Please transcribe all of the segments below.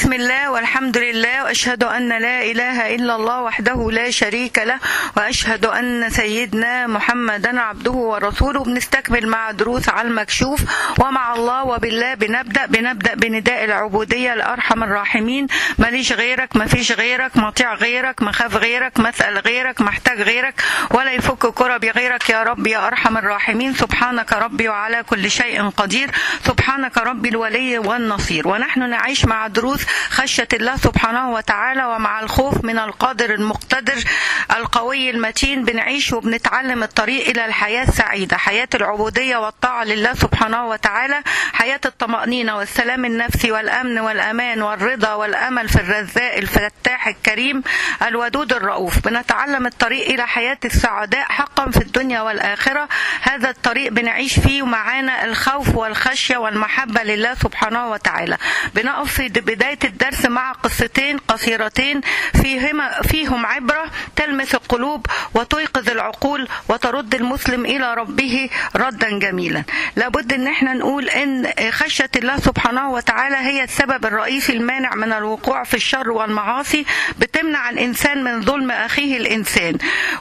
بسم الله والحمد لله واشهد ان لا اله الا الله وحده لا شريك له واشهد ان سيدنا محمدا عبده ورسوله بنستكمل مع دروس على المكشوف ومع الله وبالله بنبدا بنبدا بنداء العبوديه لارحم الراحمين ماليش غيرك ما فيش غيرك مطيع غيرك مخاف غيرك مسال غيرك محتاج غيرك ولا يفك كربي غيرك يا رب يا ارحم الراحمين سبحانك ربي وعلى كل شيء قدير سبحانك ربي الولي والنصير ونحن نعيش مع دروس خشية الله سبحانه وتعالى ومع الخوف من القادر المقتدر القوي المتين بنعيش وبنتعلم الطريق إلى الحياة السعيدة حياة العبودية والطاعة لله سبحانه وتعالى حياة الطمأنينة والسلام النفسي والأمن والأمان والرضا والأمل في الرزاق الفتاح الكريم الودود الرؤوف بنتعلم الطريق إلى حياة السعداء حقا في الدنيا والآخرة هذا الطريق بنعيش فيه ومعانا الخوف والخشية والمحبة لله سبحانه وتعالى بنقف في بداية الدرس مع قصتين قصيرتين فيهما فيهم عبرة تلمس القلوب وتيقظ العقول وترد المسلم إلى ربه ردا جميلا لابد ان احنا نقول ان خشية الله سبحانه وتعالى هي السبب الرئيسي المانع من الوقوع في الشر والمعاصي بتمنع الانسان من ظلم اخيه الانسان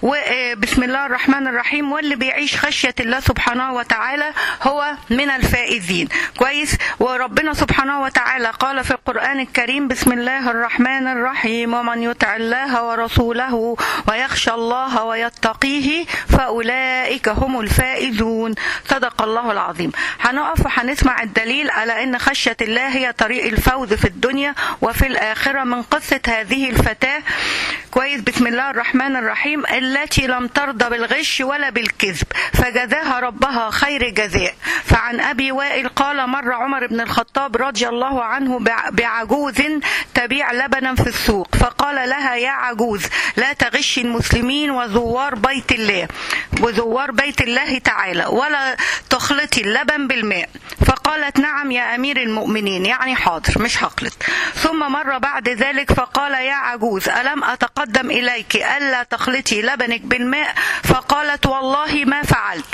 وبسم الله الرحمن الرحيم واللي بيعيش خشية الله سبحانه وتعالى هو من الفائزين كويس وربنا سبحانه وتعالى قال في القرآن الكريم بسم الله الرحمن الرحيم ومن يطع الله ورسوله ويخشى الله ويتقيه فأولئك هم الفائزون صدق الله العظيم هنقف وهنسمع الدليل على أن خشية الله هي طريق الفوز في الدنيا وفي الآخرة من قصة هذه الفتاة كويس بسم الله الرحمن الرحيم التي لم ترضى بالغش ولا بالكذب فجزاها ربها خير جزاء فعن أبي وائل قال مر عمر بن الخطاب رضي الله عنه بعجوز تبيع لبنا في السوق فقال لها يا عجوز لا تغشي المسلمين وزوار بيت الله وزوار بيت الله تعالى ولا تخلطي اللبن بالماء فقالت نعم يا أمير المؤمنين يعني حاضر مش هخلط ثم مر بعد ذلك فقال يا عجوز ألم أتقدم إليك ألا تخلطي لبنك بالماء فقالت والله ما فعلت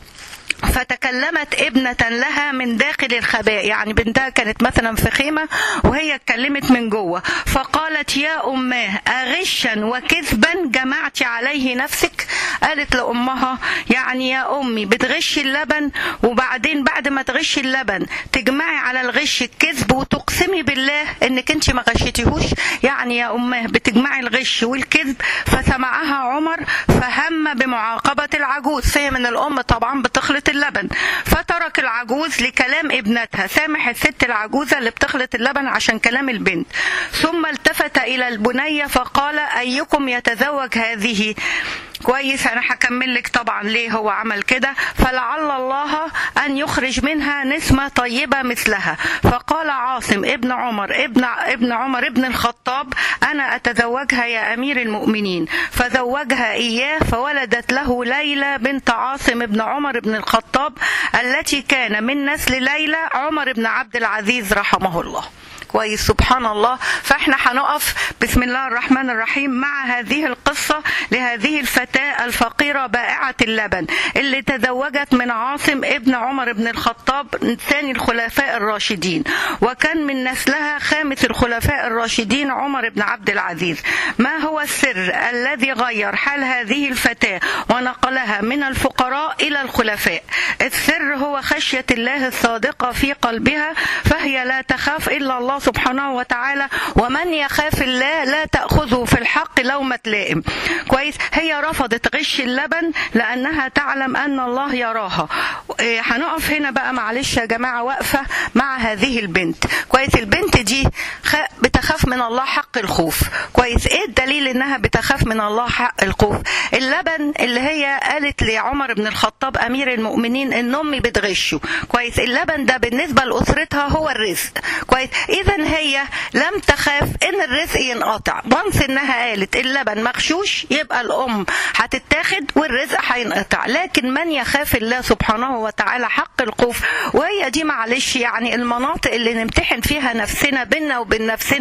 فتكلمت ابنة لها من داخل الخباء يعني بنتها كانت مثلا في خيمة وهي اتكلمت من جوه فقالت يا أماه أغشا وكذبا جمعت عليه نفسك قالت لأمها يعني يا أمي بتغشي اللبن وبعدين بعد ما تغشي اللبن تجمعي على الغش الكذب وتقسمي بالله انك انت ما غشيتيهوش يعني يا أماه بتجمعي الغش والكذب فسمعها عمر فهم بمعاقبة العجوز فهي من الأم طبعا بتخلط اللبن فترك العجوز لكلام ابنتها سامح الست العجوزة اللي بتخلط اللبن عشان كلام البنت ثم التفت إلى البنية فقال أيكم يتزوج هذه كويس انا هكمل لك طبعا ليه هو عمل كده فلعل الله ان يخرج منها نسمه طيبه مثلها فقال عاصم ابن عمر ابن ابن عمر ابن الخطاب انا اتزوجها يا امير المؤمنين فزوجها اياه فولدت له ليلى بنت عاصم ابن عمر بن الخطاب التي كان من نسل ليلى عمر بن عبد العزيز رحمه الله كويس سبحان الله فاحنا هنقف بسم الله الرحمن الرحيم مع هذه القصة لهذه الفتاة الفقيرة بائعة اللبن اللي تزوجت من عاصم ابن عمر بن الخطاب ثاني الخلفاء الراشدين وكان من نسلها خامس الخلفاء الراشدين عمر بن عبد العزيز ما هو السر الذي غير حال هذه الفتاة ونقلها من الفقراء إلى الخلفاء السر هو خشية الله الصادقة في قلبها فهي لا تخاف إلا الله سبحانه وتعالى ومن يخاف الله لا تأخذه في الحق لومة لائم كويس هي رفضت غش اللبن لأنها تعلم أن الله يراها إيه هنقف هنا بقى معلش يا جماعة واقفة مع هذه البنت كويس البنت دي بتخاف من الله حق الخوف كويس ايه الدليل انها بتخاف من الله حق الخوف اللبن اللي هي قالت لعمر بن الخطاب امير المؤمنين ان امي بتغشه كويس اللبن ده بالنسبه لاسرتها هو الرزق كويس اذا هي لم تخاف ان الرزق ينقطع وانس انها قالت اللبن مغشوش يبقى الام هتتاخد والرزق هينقطع لكن من يخاف الله سبحانه وتعالى حق الخوف وهي دي معلش يعني المناطق اللي نمتحن فيها نفسنا بينا وبين نفسنا في الحياه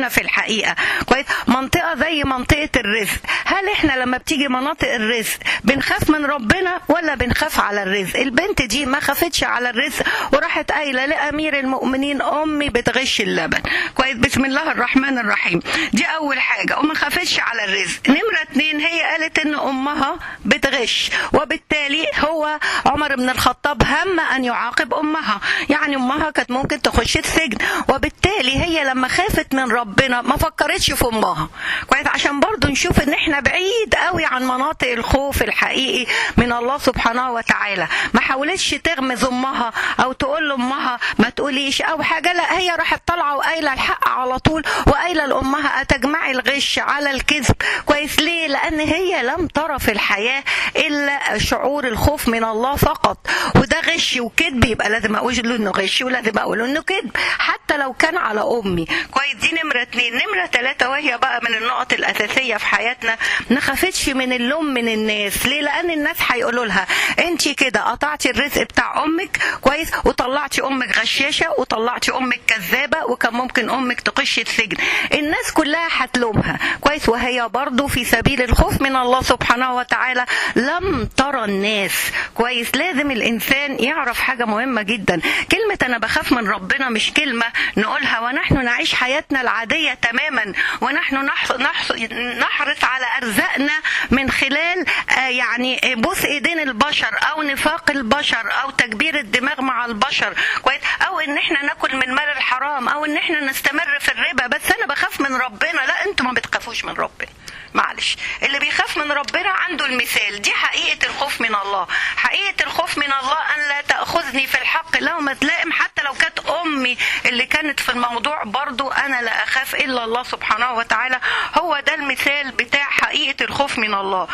الحقيقه كويس منطقه زي منطقه الرزق هل احنا لما بتيجي مناطق الرزق بنخاف من ربنا ولا بنخاف على الرزق البنت دي ما خافتش على الرزق وراحت قايله لامير المؤمنين امي بتغش اللبن كويس بسم الله الرحمن الرحيم دي اول حاجه وما خافتش على الرزق نمره اتنين هي قالت ان امها بتغش وبالتالي هو عمر بن الخطاب هم ان يعاقب امها يعني امها كانت ممكن تخش السجن وبالتالي هي لما خافت من ربنا ما فكرتش في امها كويس عشان برضو نشوف ان احنا بعيد قوي عن مناطق الخوف الحقيقي من الله سبحانه وتعالى ما حاولتش تغمز امها او تقول لامها ما تقوليش او حاجه لا هي راحت طالعه وقايله الحق على طول وقايله لامها اتجمعي الغش على الكذب كويس ليه لان هي لم ترى في الحياه الا شعور الخوف من الله فقط وده غش وكذب يبقى لازم اقول له انه غش ولازم اقول انه كذب حتى لو كان على امي كويس دي نمره اتنين نمره ثلاثه وهي بقى من النقط الاساسيه في حياتنا ما خافتش من اللوم من الناس ليه لان الناس هيقولوا لها انت كده قطعتي الرزق بتاع امك كويس وطلعتي امك غشاشه وطلعتي امك كذابه وكان ممكن امك تخش السجن الناس كلها هتلومها كويس وهي برضو في سبيل الخوف من الله سبحانه وتعالى لم ترى الناس كويس لازم الانسان يعرف حاجه مهمه جدا كلمه انا بخاف من ربنا مش كلمه نقولها ونحن نعيش حياتنا العاديه تماما ونحن نحص نحص نحرص على ارزاقنا من خلال آه يعني بوس ايدين البشر او نفاق البشر او تكبير الدماغ مع البشر كويس او ان احنا ناكل من مال الحرام او ان احنا نستمر في الربا بس انا بخاف من ربنا لا انتوا ما بتخافوش من ربنا معلش اللي بيخاف من ربنا عنده المثال دي حقيقة الخوف من الله حقيقة الخوف من الله أن لا تأخذني في الحق لومة لائم حتى لو كانت أمي اللي كانت في الموضوع برضو أنا لا أخاف إلا الله سبحانه وتعالى هو ده المثال بتاع حقيقة الخوف من الله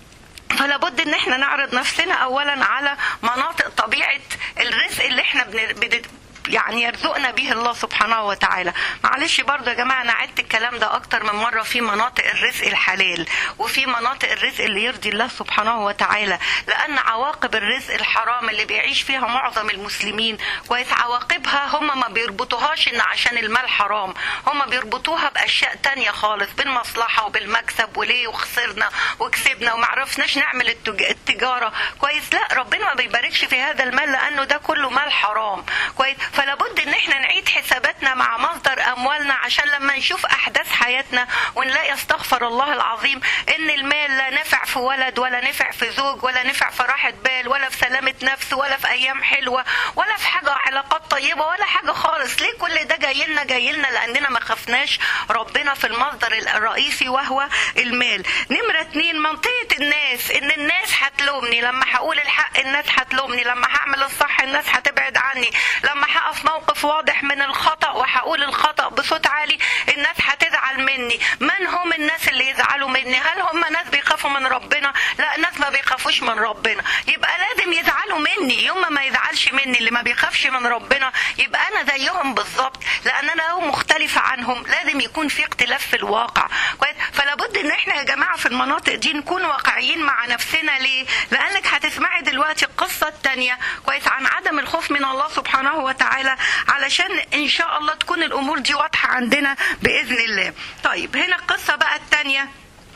فلا بد ان احنا نعرض نفسنا اولا على مناطق طبيعه الرزق اللي احنا بن... يعني يرزقنا به الله سبحانه وتعالى معلش برضه يا جماعه انا عدت الكلام ده اكتر من مره في مناطق الرزق الحلال وفي مناطق الرزق اللي يرضي الله سبحانه وتعالى لان عواقب الرزق الحرام اللي بيعيش فيها معظم المسلمين كويس عواقبها هم ما بيربطوهاش ان عشان المال حرام هم بيربطوها باشياء تانية خالص بالمصلحه وبالمكسب وليه وخسرنا وكسبنا وما عرفناش نعمل التجاره كويس لا ربنا ما بيباركش في هذا المال لانه ده كله مال حرام كويس فلا بد ان احنا نعيد حساباتنا مع مصدر اموالنا عشان لما نشوف احداث حياتنا ونلاقي استغفر الله العظيم ان المال لا نفع في ولد ولا نفع في زوج ولا نفع في راحه بال ولا في سلامه نفس ولا في ايام حلوه ولا في حاجه علاقات طيبه ولا حاجه خالص ليه كل ده جاي لنا جاي لنا لاننا ما خفناش ربنا في المصدر الرئيسي وهو المال نمره اتنين منطقه الناس ان الناس هتلومني لما هقول الحق الناس هتلومني لما هعمل الصح الناس هتبعد عني لما هقف موقف واضح من الخطا وهقول الخطا بصوت عالي الناس هتزعل مني من هم الناس اللي يزعلوا مني هل هم ناس بيخافوا من ربنا لا ناس ما بيخافوش من ربنا يبقى لازم يزعلوا مني يوم ما يزعلش مني اللي ما بيخافش من ربنا يبقى انا زيهم بالظبط لان انا لو مختلفه عنهم لازم يكون في اختلاف في الواقع كويس فلا بد ان احنا يا جماعه في المناطق دي نكون واقعيين مع نفسنا ليه لانك هتسمعي دلوقتي القصه الثانيه كويس عن عدم الخوف من الله سبحانه وتعالى علشان ان شاء الله تكون الامور دي واضحه عندنا باذن الله طيب هنا القصه بقى الثانيه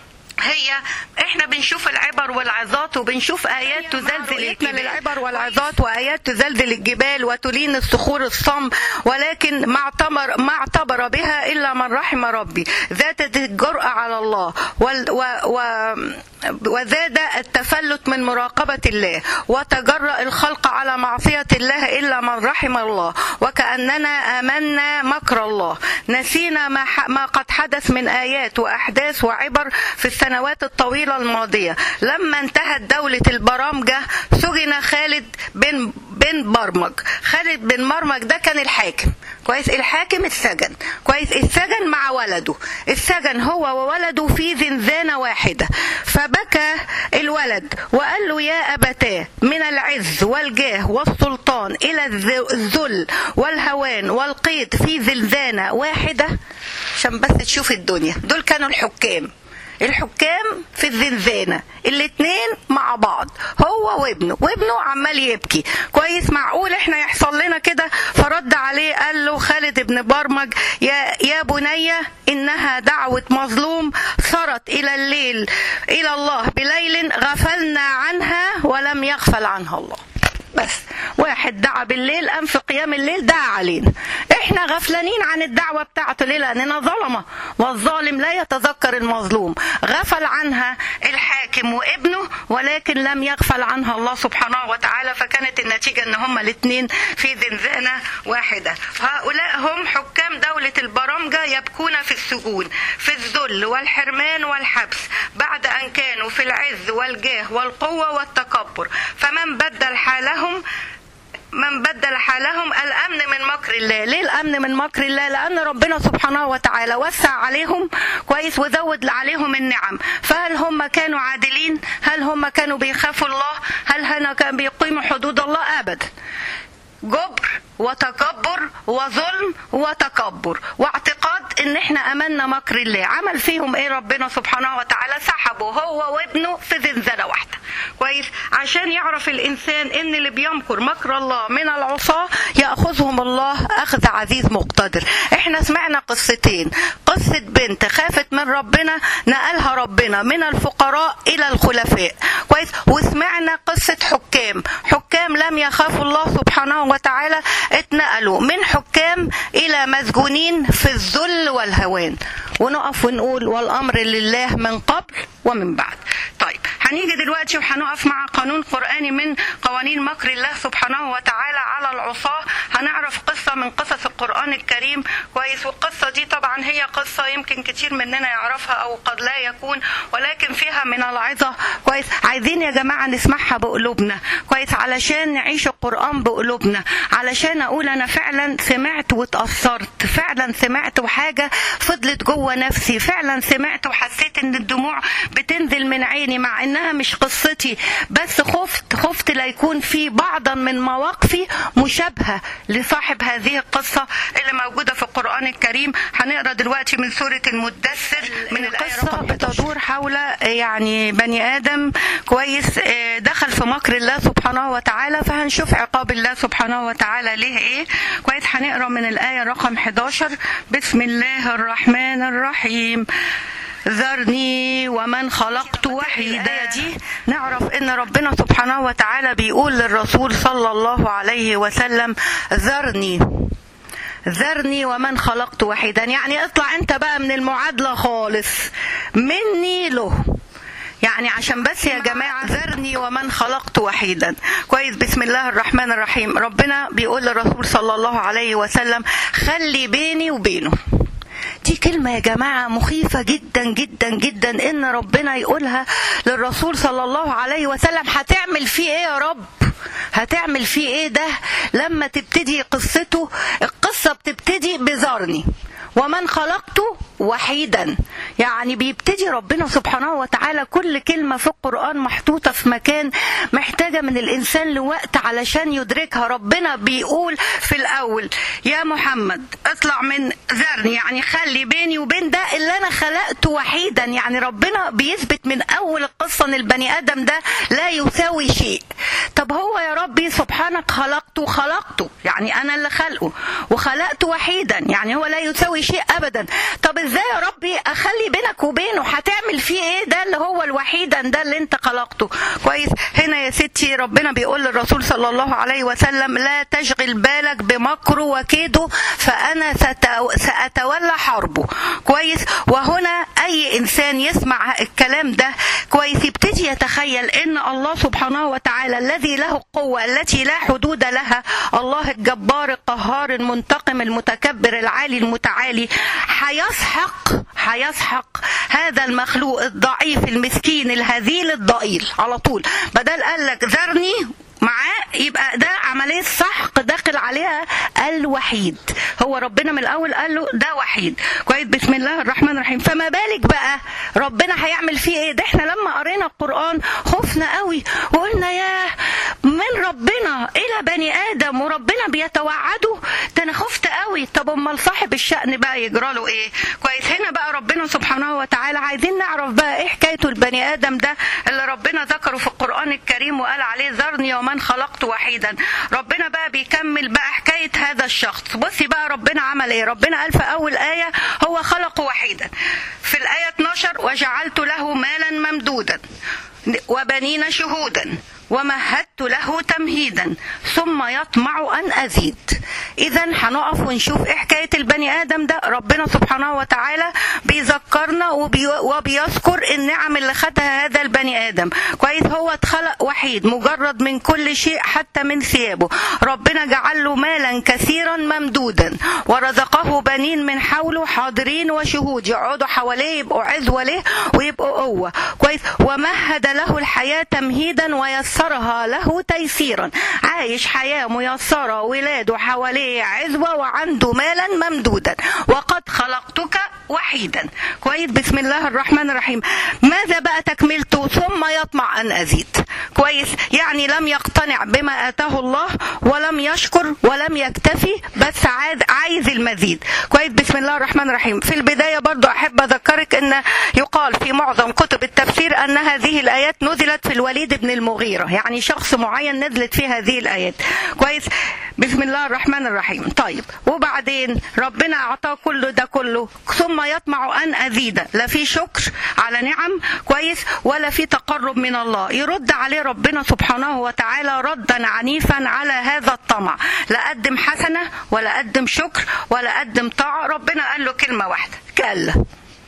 هي احنا بنشوف العبر والعظات وبنشوف ايات تزلزل الجبال للعبر والعظات وايات تزلزل الجبال وتلين الصخور الصم ولكن ما اعتبر ما اعتبر بها الا من رحم ربي ذات الجرأة على الله وال و و وزاد التفلت من مراقبة الله وتجرأ الخلق على معصية الله إلا من رحم الله وكأننا آمنا مكر الله نسينا ما, ما قد حدث من آيات وأحداث وعبر في السنوات الطويلة الماضية لما انتهت دولة البرامجة سجن خالد بن بن برمج خالد بن برمج ده كان الحاكم كويس الحاكم اتسجن كويس اتسجن مع ولده اتسجن هو وولده في زنزانة واحدة فبكى الولد وقال له يا أبتاه من العز والجاه والسلطان إلى الذل والهوان والقيد في زنزانة واحدة عشان بس تشوف الدنيا دول كانوا الحكام الحكام في الزنزانة الاتنين مع بعض هو وابنه وابنه عمال يبكي كويس معقول احنا يحصل لنا كده فرد عليه قال له خالد بن برمج يا يا بني انها دعوة مظلوم صارت الى الليل الى الله بليل غفلنا عنها ولم يغفل عنها الله بس واحد دعا بالليل قام في قيام الليل دعا علينا احنا غفلانين عن الدعوة بتاعته ليه لاننا ظلمة والظالم لا يتذكر المظلوم غفل عنها الحاكم وابنه ولكن لم يغفل عنها الله سبحانه وتعالى فكانت النتيجة ان هما الاثنين في زنزانة واحدة هؤلاء هم حكام دولة البرامجة يبكون في السجون في الذل والحرمان والحبس بعد ان كانوا في العز والجاه والقوة والتكبر فمن بدل حالهم لهم من بدل حالهم الامن من مكر الله ليه الامن من مكر الله لان ربنا سبحانه وتعالى وسع عليهم كويس وزود عليهم النعم فهل هم كانوا عادلين هل هم كانوا بيخافوا الله هل هنا كانوا بيقيموا حدود الله ابدا جبر وتكبر وظلم وتكبر واعتقاد ان احنا امنا مكر الله عمل فيهم ايه ربنا سبحانه وتعالى سحبه هو وابنه في زنزانه واحده كويس عشان يعرف الانسان ان اللي بيمكر مكر الله من العصاه ياخذهم الله اخذ عزيز مقتدر احنا سمعنا قصتين قصه بنت خافت من ربنا نقلها ربنا من الفقراء الى الخلفاء كويس وسمعنا قصه حكام حكام لم يخافوا الله سبحانه وتعالى اتنقلوا من حكام الى مسجونين في الذل والهوان ونقف ونقول والامر لله من قبل ومن بعد طيب هنيجي دلوقتي وهنقف مع قانون قرآني من قوانين مكر الله سبحانه وتعالى على العصاة هنعرف قصة من قصص القرآن الكريم كويس والقصة دي طبعا هي قصة يمكن كتير مننا يعرفها أو قد لا يكون ولكن فيها من العظة كويس عايزين يا جماعة نسمعها بقلوبنا كويس علشان نعيش القرآن بقلوبنا علشان أقول أنا فعلا سمعت واتأثرت فعلا سمعت وحاجة فضلت جوه نفسي فعلا سمعت وحسيت إن الدموع بتنزل من عيني مع إنها مش قصتي بس خفت خفت لا يكون في بعضا من مواقفي مشابهة لصاحب هذه القصة اللي موجودة في القرآن الكريم هنقرا دلوقتي من سورة المدثر من القصة بتدور حول يعني بني آدم كويس دخل في مكر الله سبحانه وتعالى فهنشوف عقاب الله سبحانه وتعالى ليه ايه كويس هنقرا من الآية رقم 11 بسم الله الرحمن الرحيم ذرني ومن خلقت وحيدا دي نعرف ان ربنا سبحانه وتعالى بيقول للرسول صلى الله عليه وسلم ذرني ذرني ومن خلقت وحيدا يعني اطلع انت بقى من المعادلة خالص مني له يعني عشان بس يا جماعة ذرني ومن خلقت وحيدا كويس بسم الله الرحمن الرحيم ربنا بيقول للرسول صلى الله عليه وسلم خلي بيني وبينه دي كلمة يا جماعة مخيفة جدا جدا جدا إن ربنا يقولها للرسول صلى الله عليه وسلم هتعمل فيه إيه يا رب؟ هتعمل فيه إيه ده لما تبتدي قصته القصة بتبتدي بذرني ومن خلقته وحيدا يعني بيبتدي ربنا سبحانه وتعالى كل كلمة في القرآن محطوطة في مكان محتاجة من الإنسان لوقت علشان يدركها ربنا بيقول في الأول يا محمد اطلع من ذرني يعني خلي بيني وبين ده اللي أنا خلقته وحيدا يعني ربنا بيثبت من أول القصة إن البني آدم ده لا يساوي شيء طب هو يا ربي سبحانك خلقته خلقته يعني أنا اللي خلقه وخلقته وحيدا يعني هو لا يساوي شيء أبدا طب ازاي يا ربي اخلي بينك وبينه هتعمل فيه ايه ده اللي هو الوحيدا ده اللي انت خلقته كويس هنا يا ستي ربنا بيقول للرسول صلى الله عليه وسلم لا تشغل بالك بمكره وكيده فانا ساتولى حربه كويس وهنا اي انسان يسمع الكلام ده كويس يبتدي يتخيل ان الله سبحانه وتعالى الذي له القوه التي لا حدود لها الله الجبار القهار المنتقم المتكبر العالي المتعالي هيسحق هيسحق هذا المخلوق الضعيف المسكين الهزيل الضئيل على طول بدل قال لك ذرني معاه يبقى ده عملية سحق داخل عليها الوحيد هو ربنا من الأول قال له ده وحيد كويس بسم الله الرحمن الرحيم فما بالك بقى ربنا هيعمل فيه ايه ده احنا لما قرينا القرآن خفنا قوي وقلنا ياه من ربنا الى بني ادم وربنا بيتوعده ده انا خفت قوي طب امال صاحب الشأن بقى يجرى له ايه كويس هنا بقى ربنا سبحانه وتعالى عايزين نعرف بقى ايه حكايته البني ادم ده اللي ربنا ذكره في القرآن الكريم وقال عليه ذرني ومن خلقت وحيدا ربنا بقى بيكمل بقى حكاية هذا الشخص بصي بقى ربنا عمل ايه ربنا قال في اول آية هو خلقه وحيدا في الآية 12 وجعلت له مالا ممدودا وبنين شهودا ومهدت له تمهيدا ثم يطمع ان ازيد اذا هنقف ونشوف ايه حكايه البني ادم ده ربنا سبحانه وتعالى بيذكرنا وبي وبيذكر النعم اللي خدها هذا البني ادم كويس هو اتخلق وحيد مجرد من كل شيء حتى من ثيابه ربنا جعل له مالا كثيرا ممدودا ورزقه بنين من حوله حاضرين وشهود يقعدوا حواليه يبقوا عزوه له ويبقوا قوه كويس ومهد له الحياه تمهيدا ويسر يسرها له تيسيرا عايش حياة ميسرة ولاده حواليه عزوة وعنده مالا ممدودا وقد خلقتك وحيدا كويس بسم الله الرحمن الرحيم ماذا بقى تكملته ثم يطمع أن أزيد كويس يعني لم يقتنع بما آتاه الله ولم يشكر ولم يكتفي بس عايز المزيد كويس بسم الله الرحمن الرحيم في البداية برضو أحب أذكرك أن يقال في معظم كتب التفسير أن هذه الآيات نزلت في الوليد بن المغيرة يعني شخص معين نزلت فيه هذه الآيات كويس بسم الله الرحمن الرحيم طيب وبعدين ربنا أعطاه كله ده كله ثم يطمع أن أزيد لا في شكر على نعم كويس ولا في تقرب من الله يرد عليه ربنا سبحانه وتعالى ردا عنيفا على هذا الطمع لا قدم حسنة ولا قدم شكر ولا قدم طاعة ربنا قال له كلمة واحدة كلا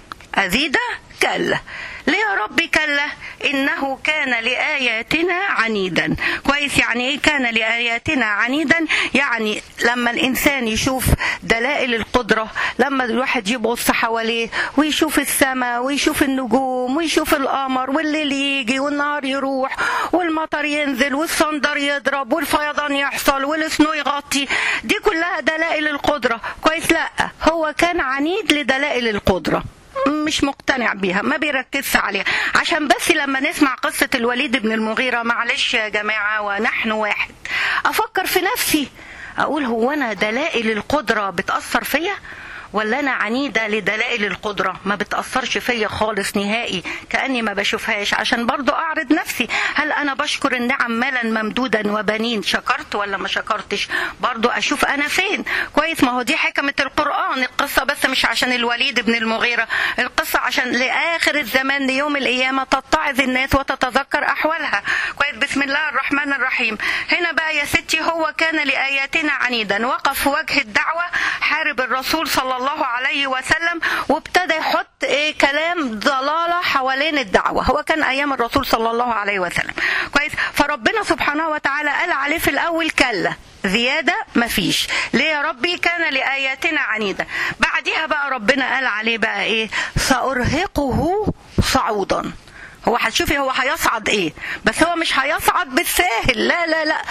أزيد كلا ليه يا رب كلا إنه كان لآياتنا عنيدا كويس يعني إيه كان لآياتنا عنيدا يعني لما الإنسان يشوف دلائل القدرة لما الواحد يبص حواليه ويشوف السماء ويشوف النجوم ويشوف القمر والليل يجي والنهار يروح والمطر ينزل والصندر يضرب والفيضان يحصل والسنو يغطي دي كلها دلائل القدرة كويس لا هو كان عنيد لدلائل القدرة مش مقتنع بيها ما بيركزش عليها عشان بس لما نسمع قصة الوليد بن المغيرة معلش يا جماعة ونحن واحد أفكر في نفسي أقول هو أنا دلائل القدرة بتأثر فيا ولا انا عنيده لدلائل القدره ما بتاثرش فيا خالص نهائي كاني ما بشوفهاش عشان برضو اعرض نفسي هل انا بشكر النعم مالا ممدودا وبنين شكرت ولا ما شكرتش برضو اشوف انا فين كويس ما هو دي حكمه القران القصه بس مش عشان الوليد بن المغيره القصه عشان لاخر الزمان ليوم القيامه تتعظ الناس وتتذكر احوالها كويس بسم الله الرحمن الرحيم هنا بقى يا ستي هو كان لاياتنا عنيدا وقف في وجه الدعوه حارب الرسول صلى الله الله عليه وسلم وابتدى يحط ايه كلام ضلاله حوالين الدعوه هو كان ايام الرسول صلى الله عليه وسلم كويس فربنا سبحانه وتعالى قال عليه في الاول كلا زيادة مفيش ليه يا ربي كان لآياتنا عنيدة بعدها بقى ربنا قال عليه بقى ايه سأرهقه صعودا هو هتشوفي هو هيصعد ايه بس هو مش هيصعد بالساهل لا لا لا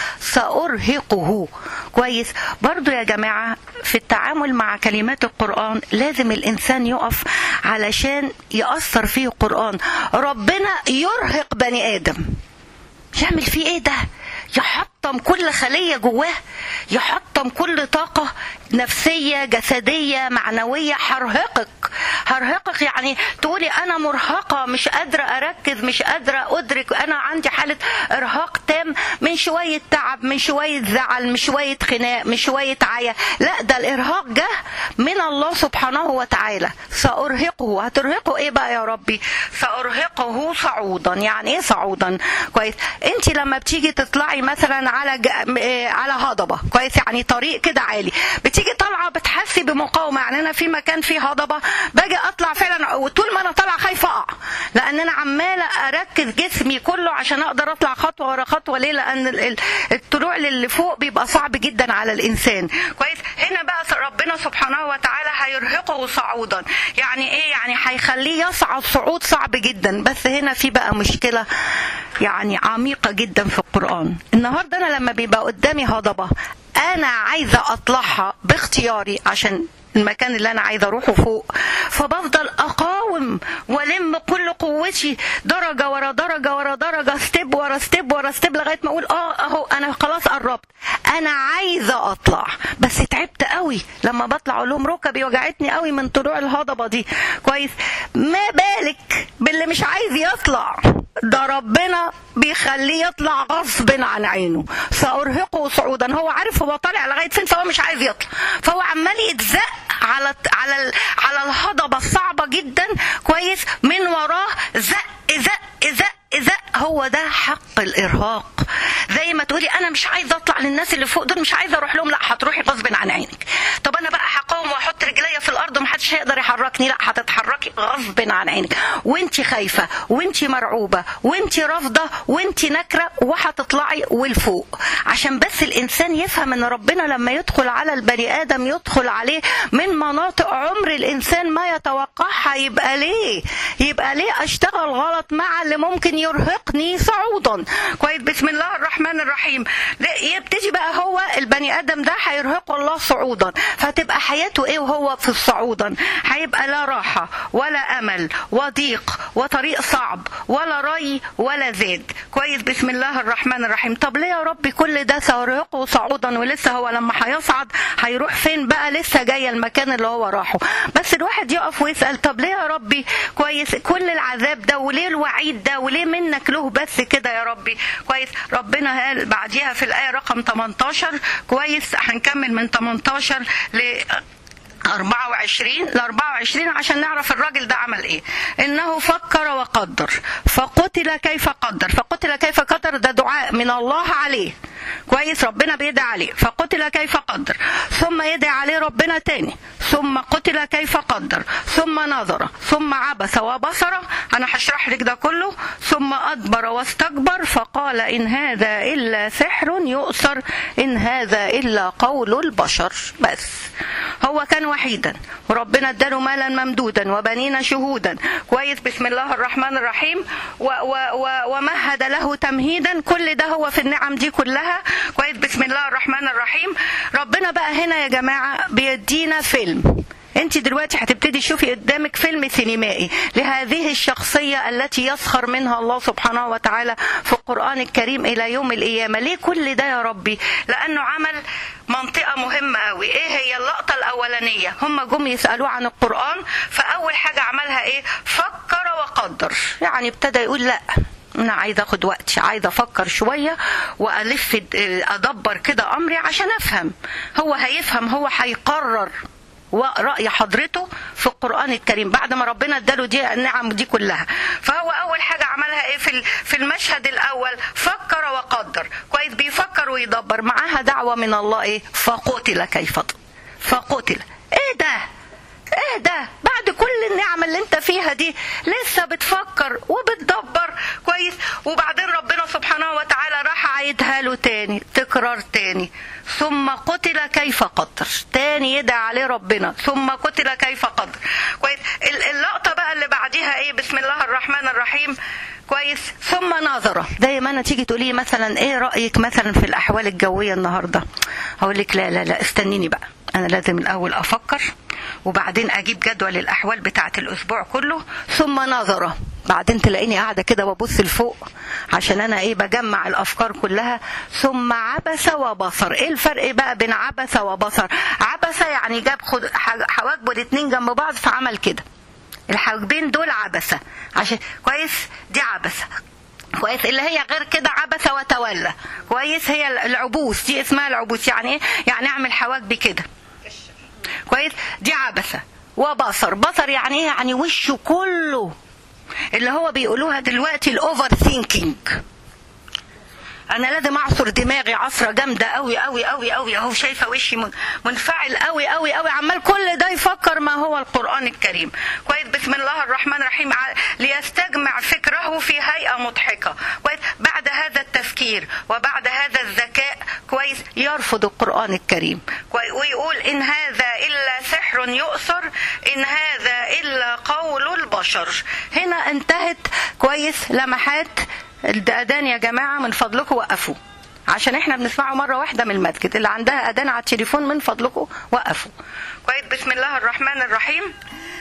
سأرهقه كويس برضو يا جماعة في التعامل مع كلمات القرآن لازم الإنسان يقف علشان يأثر فيه القرآن ربنا يرهق بني آدم يعمل فيه ايه ده يحطم كل خلية جواه يحطم كل طاقة نفسية جسدية معنوية هرهقك هرهقك يعني تقولي أنا مرهقة مش قادرة أركز مش قادرة أدرك أنا عندي حالة إرهاق تام من شوية تعب من شوية زعل من شوية خناق من شوية عيا لا ده الإرهاق جه من الله سبحانه وتعالى سأرهقه هترهقه إيه بقى يا ربي سأرهقه صعودا يعني إيه صعودا كويس أنت لما بتيجي تطلعي مثلا على ج... على هضبة كويس يعني طريق كده عالي بتيجي طالعة بتحسي بمقاومة يعني أنا في مكان فيه هضبة باجي أطلع فعلا وطول ما أنا طالعة خايفة أقع لأن أنا عمالة أركز جسمي كله عشان أقدر أطلع خطوة ورا خطوة ليه لأن الطلوع للي فوق بيبقى صعب جدا على الإنسان كويس هنا بقى ربنا سبحانه وتعالى هيرهقه صعودا يعني إيه يعني هيخليه يصعد صعود صعب جدا بس هنا في بقى مشكلة يعني عميقة جدا في القرآن النهاردة أنا لما بيبقى قدامي هضبة أنا عايزة أطلعها باختياري عشان المكان اللي انا عايزه اروحه فوق فبفضل اقاوم والم كل قوتي درجه ورا درجه ورا درجه ستيب ورا ستيب ورا ستيب لغايه ما اقول اه اهو انا خلاص قربت انا عايزه اطلع بس تعبت قوي لما بطلع اقول لهم ركبي وجعتني قوي من طلوع الهضبه دي كويس ما بالك باللي مش عايز يطلع ده ربنا بيخليه يطلع غصب عن عينه سأرهقه صعودا هو عارف هو طالع لغايه فين فهو مش عايز يطلع فهو عمال يتزق على على على الهضبه الصعبه جدا كويس من وراه زق زق زق زق هو ده حق الارهاق زي ما تقولي انا مش عايزه اطلع للناس اللي فوق دول مش عايزه اروح لهم لا هتروحي غصب عن عينك طب انا بقى هقوم واحط رجليا في الارض ومحدش هيقدر يحركني لا هتتحركي غصب عن عينك وانت خايفه وانت مرعوبه وانت رافضه وانت نكره وهتطلعي والفوق عشان بس الانسان يفهم ان ربنا لما يدخل على البني ادم يدخل عليه من مناطق عمر الانسان ما يتوقعها يبقى ليه يبقى ليه اشتغل غلط مع اللي ممكن يرهقني صعودا كويس بسم الله الرحمن الرحيم يبتدي بقى هو البني ادم ده هيرهقه الله صعودا فتبقى حياته ايه وهو في الصعودا هيبقى لا راحه ولا امل وضيق وطريق صعب ولا ري ولا زاد كويس بسم الله الرحمن الرحيم طب ليه يا ربي كل ده سيرهقه صعودا ولسه هو لما هيصعد هيروح فين بقى لسه جاي المكان اللي هو راحه بس الواحد يقف ويسال طب ليه يا ربي كويس كل العذاب ده وليه الوعيد ده وليه منك له بس كده يا ربي كويس ربنا قال بعديها في الايه رقم 18 كويس هنكمل من 18 ل 24 ل 24 عشان نعرف الراجل ده عمل ايه انه فكر وقدر فقتل كيف قدر فقتل كيف قدر ده دعاء من الله عليه كويس ربنا بيدعي عليه فقتل كيف قدر ثم يدعي عليه ربنا تاني ثم قتل كيف قدر ثم نظر ثم عبس وبصر انا هشرح لك ده كله ثم ادبر واستكبر فقال ان هذا الا سحر يؤثر ان هذا الا قول البشر بس هو كان وحيدا وربنا اداله مالا ممدودا وبنين شهودا كويس بسم الله الرحمن الرحيم و و و ومهد له تمهيدا كل ده هو في النعم دي كلها كويس بسم الله الرحمن الرحيم ربنا بقى هنا يا جماعه بيدينا فيلم انت دلوقتي هتبتدي تشوفي قدامك فيلم سينمائي لهذه الشخصية التي يسخر منها الله سبحانه وتعالى في القرآن الكريم إلى يوم القيامة ليه كل ده يا ربي لأنه عمل منطقة مهمة قوي ايه هي اللقطة الأولانية هم جم يسألوه عن القرآن فأول حاجة عملها ايه فكر وقدر يعني ابتدى يقول لا انا عايزه اخد وقتي عايزه افكر شويه والف ادبر كده امري عشان افهم هو هيفهم هو هيقرر ورأي حضرته في القرآن الكريم بعد ما ربنا اداله دي النعم دي كلها فهو أول حاجة عملها إيه في في المشهد الأول فكر وقدر كويس بيفكر ويدبر معاها دعوة من الله إيه فقتل كيف فقتل إيه ده ايه ده بعد كل النعم اللي انت فيها دي لسه بتفكر وبتدبر كويس وبعدين ربنا سبحانه وتعالى راح عايدها له تاني تكرار تاني ثم قتل كيف قدر تاني يدعى عليه ربنا ثم قتل كيف قدر كويس اللقطه بقى اللي بعديها ايه بسم الله الرحمن الرحيم كويس ثم نظرة زي ما انا تيجي تقولي مثلا ايه رايك مثلا في الاحوال الجويه النهارده هقول لك لا لا لا استنيني بقى انا لازم الاول افكر وبعدين اجيب جدول الاحوال بتاعه الاسبوع كله ثم نظره بعدين تلاقيني قاعده كده وابص لفوق عشان انا ايه بجمع الافكار كلها ثم عبس وبصر ايه الفرق بقى بين عبس وبصر عبس يعني جاب حواجبه الاتنين جنب بعض فعمل كده الحواجبين دول عبسه عشان كويس دي عبسه كويس اللي هي غير كده عبس وتولى كويس هي العبوس دي اسمها العبوس يعني ايه يعني اعمل حواجبي كده كويس دي عبسه وبصر بصر يعني ايه يعني وشه كله اللي هو بيقولوها دلوقتي الاوفر ثينكينج انا لازم اعصر دماغي عصره جامده قوي قوي قوي قوي اهو شايفه وشي منفعل قوي قوي قوي عمال كل ده يفكر ما هو القران الكريم كويس بسم الله الرحمن الرحيم ليستجمع فكره في هيئه مضحكه كويس بعد هذا التفكير وبعد هذا الذكاء كويس يرفض القران الكريم كويس ويقول ان هذا الا سحر يؤثر ان هذا الا قول البشر هنا انتهت كويس لمحات الأذان يا جماعة من فضلكم وقفوا عشان احنا بنسمعه مرة واحدة من المسجد اللي عندها أذان على التليفون من فضلكم وقفوا كويس بسم الله الرحمن الرحيم هنا يا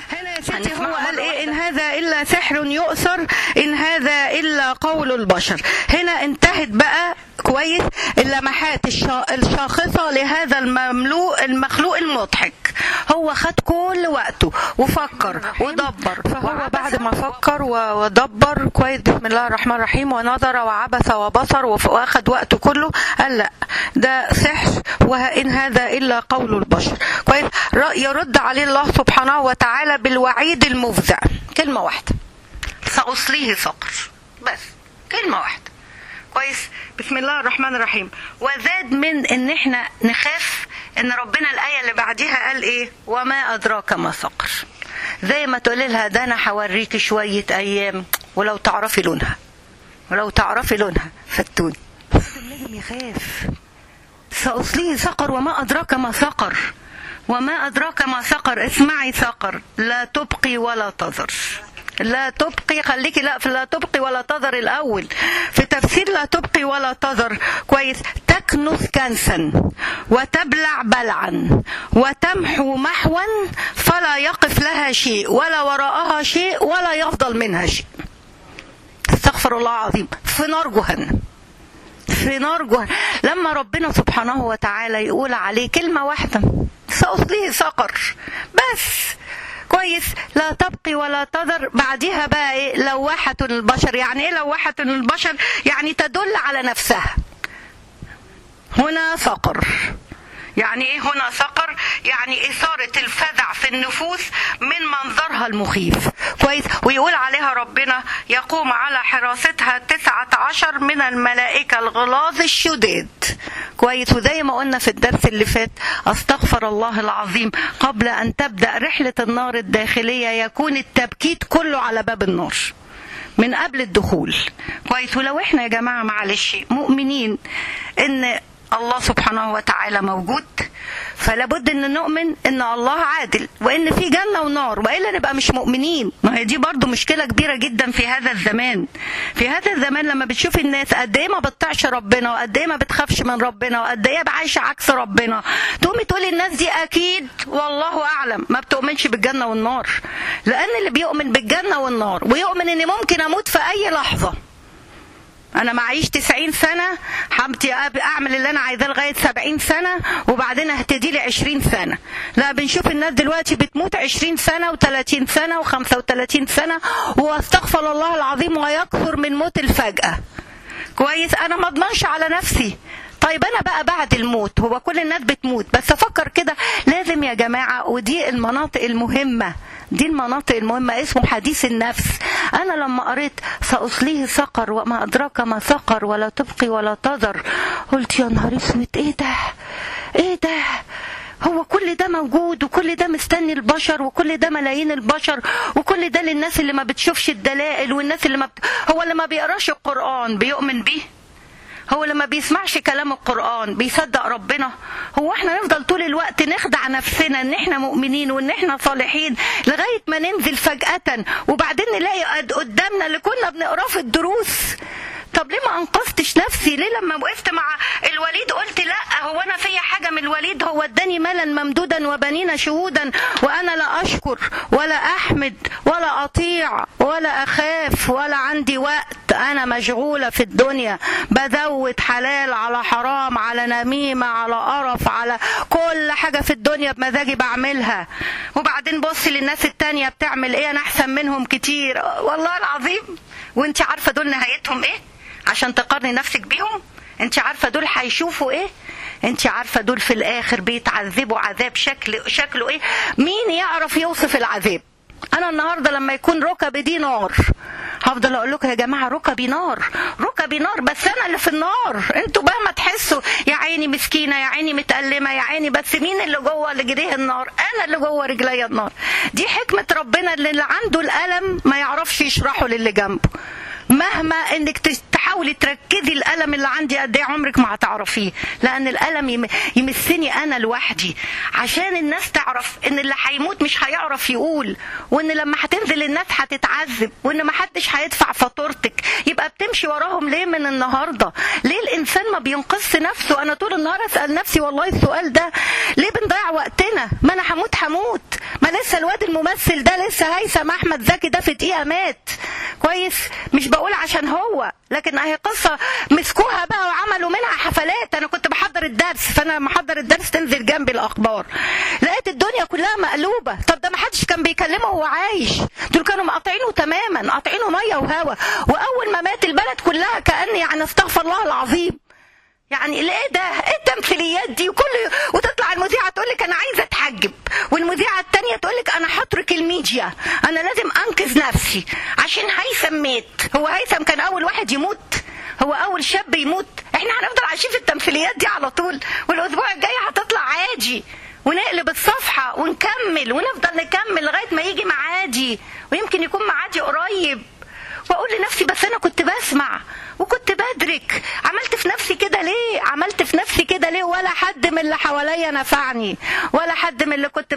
ستي هنسمعها هو قال مرة ايه ان واحدة. هذا الا سحر يؤثر ان هذا الا قول البشر هنا انتهت بقى كويس اللمحات الشا- الشاخصة لهذا المملوء المخلوق المضحك هو خد كل وقته وفكر ودبر فهو بعد ما فكر و- ودبر كويس بسم الله الرحمن الرحيم ونظر وعبس وبصر وف- واخد وقته كله قال لا ده سحر وإن هذا إلا قول البشر كويس ر- يرد عليه الله سبحانه وتعالى بالوعيد المفزع كلمة واحدة سأصليه سقر بس كلمة واحدة كويس بسم الله الرحمن الرحيم وزاد من ان احنا نخاف ان ربنا الايه اللي بعديها قال ايه وما ادراك ما سقر زي ما تقولي لها ده انا هوريكي شويه ايام ولو تعرفي لونها ولو تعرفي لونها فتوني النجم يخاف سأصليه سقر وما أدراك ما سقر وما أدراك ما سقر اسمعي سقر لا تبقي ولا تذر لا تبقي خليكي لا في لا تبقي ولا تذر الأول في تفسير لا تبقي ولا تذر كويس تكنس كنسا وتبلع بلعا وتمحو محوا فلا يقف لها شيء ولا وراءها شيء ولا يفضل منها شيء استغفر الله العظيم في نار جهنم في نار جهنم لما ربنا سبحانه وتعالى يقول عليه كلمة واحدة سأصليه سقر بس كويس لا تبقي ولا تذر بعدها بقى ايه لوحة البشر يعني ايه لوحة البشر يعني تدل على نفسها هنا سقر يعني ايه هنا سقر يعني اثارة الفزع في النفوس من منظرها المخيف كويس ويقول عليها ربنا يقوم على حراستها تسعة عشر من الملائكة الغلاظ الشداد كويس وزي ما قلنا في الدرس اللي فات استغفر الله العظيم قبل ان تبدأ رحلة النار الداخلية يكون التبكيت كله على باب النار من قبل الدخول كويس ولو احنا يا جماعة معلش مؤمنين ان الله سبحانه وتعالى موجود فلا بد ان نؤمن ان الله عادل وان في جنه ونار والا نبقى مش مؤمنين ما هي دي برضو مشكله كبيره جدا في هذا الزمان في هذا الزمان لما بتشوف الناس قد ايه ما بتطيعش ربنا وقد ايه ما بتخافش من ربنا وقد ايه عايشه عكس ربنا تقومي تقولي الناس دي اكيد والله اعلم ما بتؤمنش بالجنه والنار لان اللي بيؤمن بالجنه والنار ويؤمن اني ممكن اموت في اي لحظه انا معيش 90 سنه حمتي اعمل اللي انا عايزاه لغايه 70 سنه وبعدين اهتدي لي 20 سنه لا بنشوف الناس دلوقتي بتموت 20 سنه و30 سنه و35 سنه واستغفر الله العظيم ويكثر من موت الفجاه كويس انا ما اضمنش على نفسي طيب انا بقى بعد الموت هو كل الناس بتموت بس افكر كده لازم يا جماعه ودي المناطق المهمه دي المناطق المهمة اسمه حديث النفس أنا لما قريت سأصليه سقر وما أدراك ما سقر ولا تبقي ولا تذر قلت يا نهار اسود إيه ده إيه ده هو كل ده موجود وكل ده مستني البشر وكل ده ملايين البشر وكل ده للناس اللي ما بتشوفش الدلائل والناس اللي ما بت... هو اللي ما بيقراش القرآن بيؤمن بيه هو لما بيسمعش كلام القرآن بيصدق ربنا هو احنا نفضل طول الوقت نخدع نفسنا ان احنا مؤمنين وان احنا صالحين لغاية ما ننزل فجأة وبعدين نلاقي قد- قدامنا اللي كنا بنقراه في الدروس طب ليه ما انقذتش نفسي ليه لما وقفت مع الوليد قلت لا هو انا فيا حاجه من الوليد هو اداني مالا ممدودا وبنين شهودا وانا لا اشكر ولا احمد ولا اطيع ولا اخاف ولا عندي وقت انا مشغوله في الدنيا بزود حلال على حرام على نميمه على قرف على كل حاجه في الدنيا بمزاجي بعملها وبعدين بصي للناس التانية بتعمل ايه انا احسن منهم كتير والله العظيم وانت عارفه دول نهايتهم ايه عشان تقارني نفسك بيهم انت عارفه دول هيشوفوا ايه انت عارفه دول في الاخر بيتعذبوا عذاب شكل شكله ايه مين يعرف يوصف العذاب انا النهارده لما يكون ركبي دي نار هفضل اقول لكم يا جماعه ركبي نار ركبي نار بس انا اللي في النار انتوا بقى ما تحسوا يا عيني مسكينه يا عيني متألمه يا عيني بس مين اللي جوه رجليه النار انا اللي جوه رجلي النار دي حكمه ربنا اللي اللي عنده الالم ما يعرفش يشرحه للي جنبه مهما انك تحاولي تركزي الالم اللي عندي قد ايه عمرك ما هتعرفيه لان الالم يمسني انا لوحدي عشان الناس تعرف ان اللي هيموت مش هيعرف يقول وان لما هتنزل الناس هتتعذب وان ما حدش هيدفع فاتورتك يبقى بتمشي وراهم ليه من النهارده ليه الانسان ما بينقذش نفسه انا طول النهار اسال نفسي والله السؤال ده ليه بنضيع وقتنا ما انا هموت هموت ما لسه الواد الممثل ده لسه هيثم احمد زكي ده في دقيقه مات كويس مش بقول عشان هو لكن اهي قصه مسكوها بقى وعملوا منها حفلات انا كنت بحضر الدرس فانا لما احضر الدرس تنزل جنبي الاخبار لقيت الدنيا كلها مقلوبه طب ده ما حدش كان بيكلمه وهو عايش دول كانوا مقاطعينه تماما قاطعينه ميه وهوا واول ما مات البلد كلها كان يعني استغفر الله العظيم يعني ايه ده ايه التمثيليات دي وكل وتطلع المذيعه تقول لك انا عايزه اتحجب والمذيعه الثانيه تقول لك انا هترك الميديا انا لازم انقذ نفسي عشان هيثم مات هو هيثم كان اول واحد يموت هو اول شاب يموت احنا هنفضل عايشين في التمثيليات دي على طول والاسبوع الجاي هتطلع عادي ونقلب الصفحه ونكمل ونفضل نكمل لغايه ما يجي معادي ويمكن يكون معادي قريب واقول لنفسي بس انا كنت بسمع وكنت بدرك عملت في نفسي كده ليه عملت في نفسي كده ليه ولا حد من اللي حواليا نفعني ولا حد من اللي كنت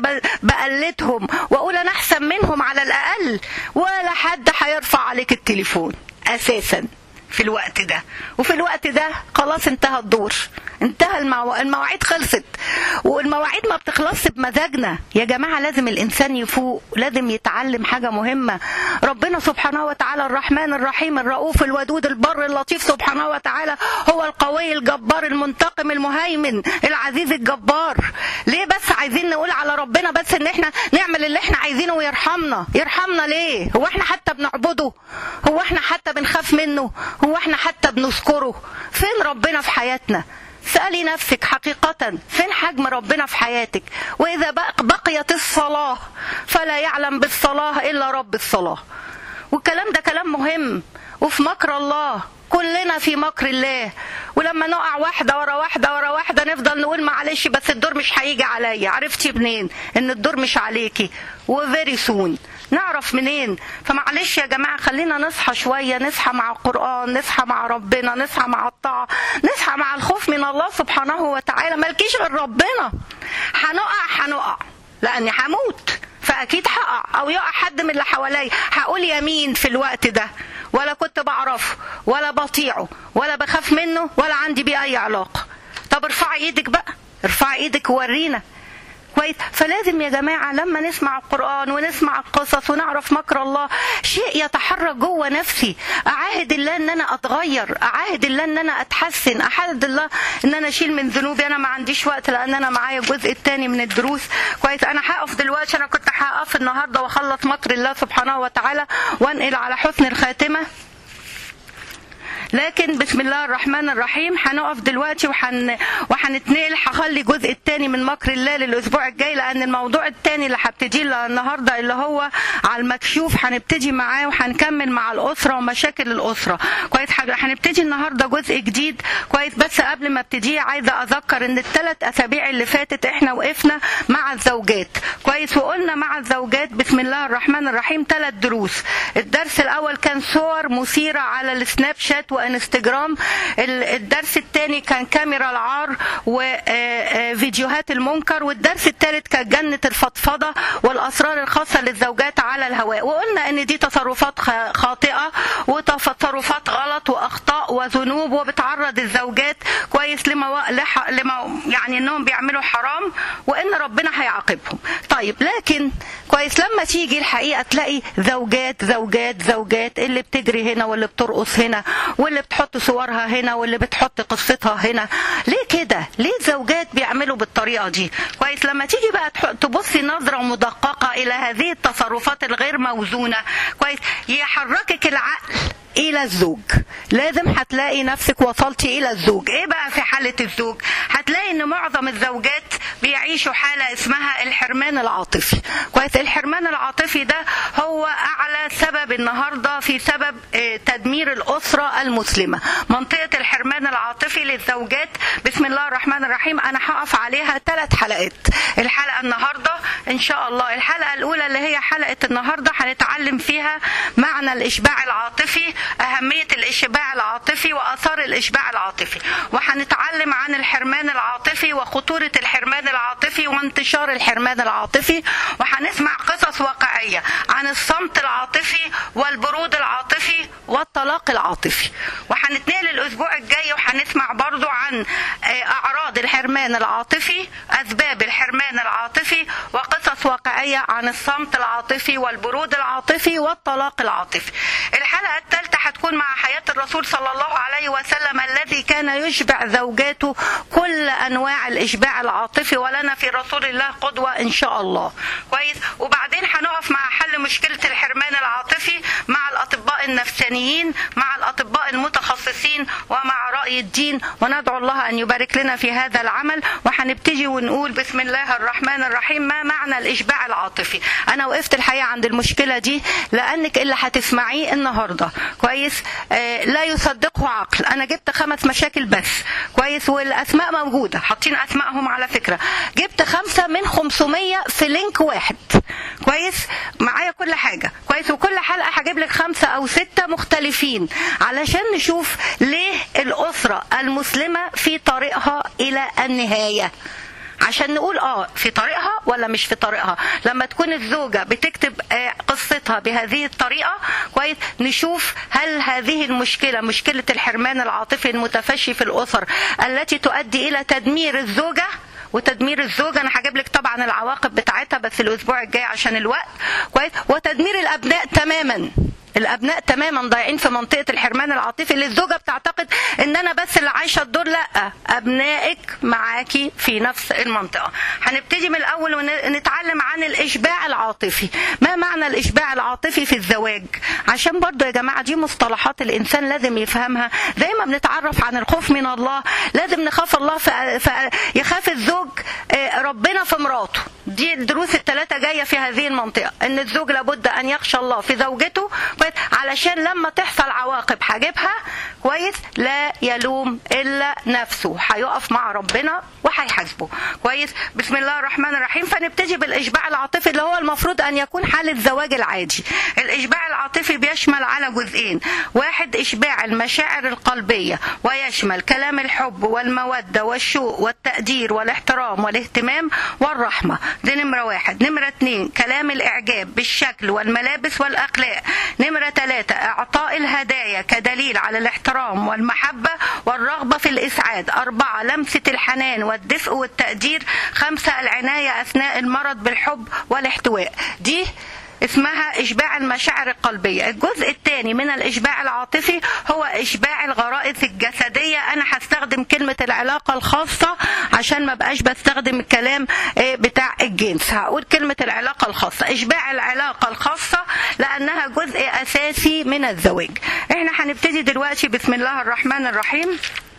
بقلدهم واقول انا احسن منهم على الاقل ولا حد هيرفع عليك التليفون اساسا في الوقت ده وفي الوقت ده خلاص انتهى الدور انتهى المو... المواعيد خلصت والمواعيد ما بتخلصش بمزاجنا يا جماعة لازم الإنسان يفوق لازم يتعلم حاجة مهمة ربنا سبحانه وتعالى الرحمن الرحيم الرؤوف الودود البر اللطيف سبحانه وتعالى هو القوي الجبار المنتقم المهيمن العزيز الجبار ليه بس عايزين نقول على ربنا بس ان احنا نعمل اللي احنا عايزينه ويرحمنا يرحمنا ليه هو احنا حتى بنعبده هو احنا حتى بنخاف منه هو احنا حتى بنذكره فين ربنا في حياتنا سألي نفسك حقيقة فين حجم ربنا في حياتك وإذا بقيت الصلاة فلا يعلم بالصلاة إلا رب الصلاة والكلام ده كلام مهم وفي مكر الله كلنا في مكر الله ولما نقع واحدة ورا واحدة ورا واحدة نفضل نقول معلش بس الدور مش هيجي عليا عرفتي منين ان الدور مش عليكي وفيري سون نعرف منين فمعلش يا جماعة خلينا نصحى شوية نصحى مع القرآن نصحى مع ربنا نصحى مع الطاعة نصحى مع الخوف من الله سبحانه وتعالى مالكيش غير ربنا هنقع هنقع لأني هموت فأكيد هقع أو يقع حد من اللي حواليا هقول يمين في الوقت ده ولا كنت بعرفه ولا بطيعه ولا بخاف منه ولا عندي بيه أي علاقة طب ارفعي ايدك بقى ارفعي ايدك وورينا كويس فلازم يا جماعة لما نسمع القرآن ونسمع القصص ونعرف مكر الله شيء يتحرك جوه نفسي أعاهد الله إن أنا أتغير أعاهد الله إن أنا أتحسن أعاهد الله إن أنا أشيل من ذنوبي أنا ما عنديش وقت لأن أنا معايا الجزء الثاني من الدروس كويس أنا هقف دلوقتي أنا كنت هقف النهاردة وأخلص مكر الله سبحانه وتعالى وأنقل على حسن الخاتمة لكن بسم الله الرحمن الرحيم هنقف دلوقتي وحن وهنتنقل هخلي الجزء الثاني من مكر الله للاسبوع الجاي لان الموضوع الثاني اللي هبتدي النهارده اللي هو على المكشوف هنبتدي معاه وهنكمل مع الاسره ومشاكل الاسره كويس هنبتدي النهارده جزء جديد كويس بس قبل ما ابتدي عايزه اذكر ان الثلاث اسابيع اللي فاتت احنا وقفنا مع الزوجات كويس وقلنا مع الزوجات بسم الله الرحمن الرحيم ثلاث دروس الدرس الاول كان صور مثيره على السناب شات وانستجرام الدرس الثاني كان كاميرا العار وفيديوهات المنكر والدرس الثالث كان جنة الفضفضة والأسرار الخاصة للزوجات على الهواء وقلنا ان دي تصرفات خاطئة وتصرفات غلط وأخطاء وذنوب وبتعرض الزوجات كويس لما, لما يعني انهم بيعملوا حرام وان ربنا هيعاقبهم طيب لكن كويس لما تيجي الحقيقة تلاقي زوجات زوجات زوجات اللي بتجري هنا واللي بترقص هنا واللي بتحط صورها هنا واللي بتحط قصتها هنا ليه كده ليه زوجات بيعملوا بالطريقه دي كويس لما تيجي بقى تبصي نظره مدققه الى هذه التصرفات الغير موزونه كويس يحركك العقل الى الزوج لازم هتلاقي نفسك وصلتي الى الزوج ايه بقى في حالة الزوج هتلاقي ان معظم الزوجات بيعيشوا حالة اسمها الحرمان العاطفي كويس الحرمان العاطفي ده هو اعلى سبب النهاردة في سبب تدمير الاسرة المسلمة منطقة الحرمان العاطفي للزوجات بسم الله الرحمن الرحيم انا هقف عليها ثلاث حلقات الحلقة النهاردة ان شاء الله الحلقة الاولى اللي هي حلقة النهاردة هنتعلم فيها معنى الاشباع العاطفي اهميه الاشباع العاطفي واثار الاشباع العاطفي وهنتعلم عن الحرمان العاطفي وخطوره الحرمان العاطفي وانتشار الحرمان العاطفي وهنسمع قصص واقعيه عن الصمت العاطفي والبرود العاطفي والطلاق العاطفي وهنتنقل الاسبوع الجاي وهنسمع برضو عن اعراض الحرمان العاطفي اسباب الحرمان العاطفي وقصص واقعيه عن الصمت العاطفي والبرود العاطفي والطلاق العاطفي الحلقه الثالثه هتكون مع حياه الرسول صلى الله عليه وسلم الذي كان يشبع زوجاته كل انواع الاشباع العاطفي ولنا في رسول الله قدوه ان شاء الله كويس وبعدين هنقف مع حل مشكله الحرمان العاطفي مع الاطباء النفسانيين مع الاطباء المتخصصين ومع راي الدين وندعو الله ان يبارك لنا في هذا العمل وهنبتدي ونقول بسم الله الرحمن الرحيم ما معنى الاشباع العاطفي انا وقفت الحقيقه عند المشكله دي لانك اللي هتسمعيه النهارده كويس آه لا يصدقه عقل انا جبت خمس مشاكل بس كويس والاسماء موجوده حاطين اسمائهم على فكره جبت خمسه من 500 في لينك واحد كويس معايا كل حاجه كويس وكل حلقه هجيب لك خمسه او سته مختلفين علشان نشوف ليه الاسره المسلمه في طريقها الى النهايه عشان نقول اه في طريقها ولا مش في طريقها لما تكون الزوجه بتكتب آه قصتها بهذه الطريقه كويس نشوف هل هذه المشكله مشكله الحرمان العاطفي المتفشي في الاسر التي تؤدي الى تدمير الزوجه وتدمير الزوجه انا هجيب لك طبعا العواقب بتاعتها بس الاسبوع الجاي عشان الوقت كويس وتدمير الابناء تماما الابناء تماما ضايعين في منطقه الحرمان العاطفي اللي الزوجه بتعتقد ان انا بس اللي عايشه الدور لا ابنائك معاكي في نفس المنطقه هنبتدي من الاول ونتعلم عن الاشباع العاطفي ما معنى الاشباع العاطفي في الزواج عشان برضو يا جماعه دي مصطلحات الانسان لازم يفهمها زي ما بنتعرف عن الخوف من الله لازم نخاف الله فيخاف الزوج ربنا في مراته دي الدروس الثلاثه جايه في هذه المنطقه ان الزوج لابد ان يخشى الله في زوجته علشان لما تحصل عواقب هجيبها كويس لا يلوم الا نفسه هيقف مع ربنا وهيحاسبه كويس بسم الله الرحمن الرحيم فنبتدي بالاشباع العاطفي اللي هو المفروض ان يكون حال الزواج العادي الاشباع العاطفي بيشمل على جزئين واحد اشباع المشاعر القلبيه ويشمل كلام الحب والموده والشوق والتقدير والاحترام والاهتمام والرحمه دي نمره واحد نمره اتنين كلام الاعجاب بالشكل والملابس والاخلاق نمرة ثلاثة إعطاء الهدايا كدليل على الاحترام والمحبة والرغبة في الإسعاد أربعة لمسة الحنان والدفء والتقدير خمسة العناية أثناء المرض بالحب والاحتواء دي اسمها إشباع المشاعر القلبية الجزء الثاني من الإشباع العاطفي هو إشباع الغرائز الجسدية أنا هستخدم كلمة العلاقة الخاصة عشان ما بقاش بستخدم الكلام بتاع الجنس هقول كلمة العلاقة الخاصة إشباع العلاقة الخاصة لأنها جزء أساسي من الزواج احنا هنبتدي دلوقتي بسم الله الرحمن الرحيم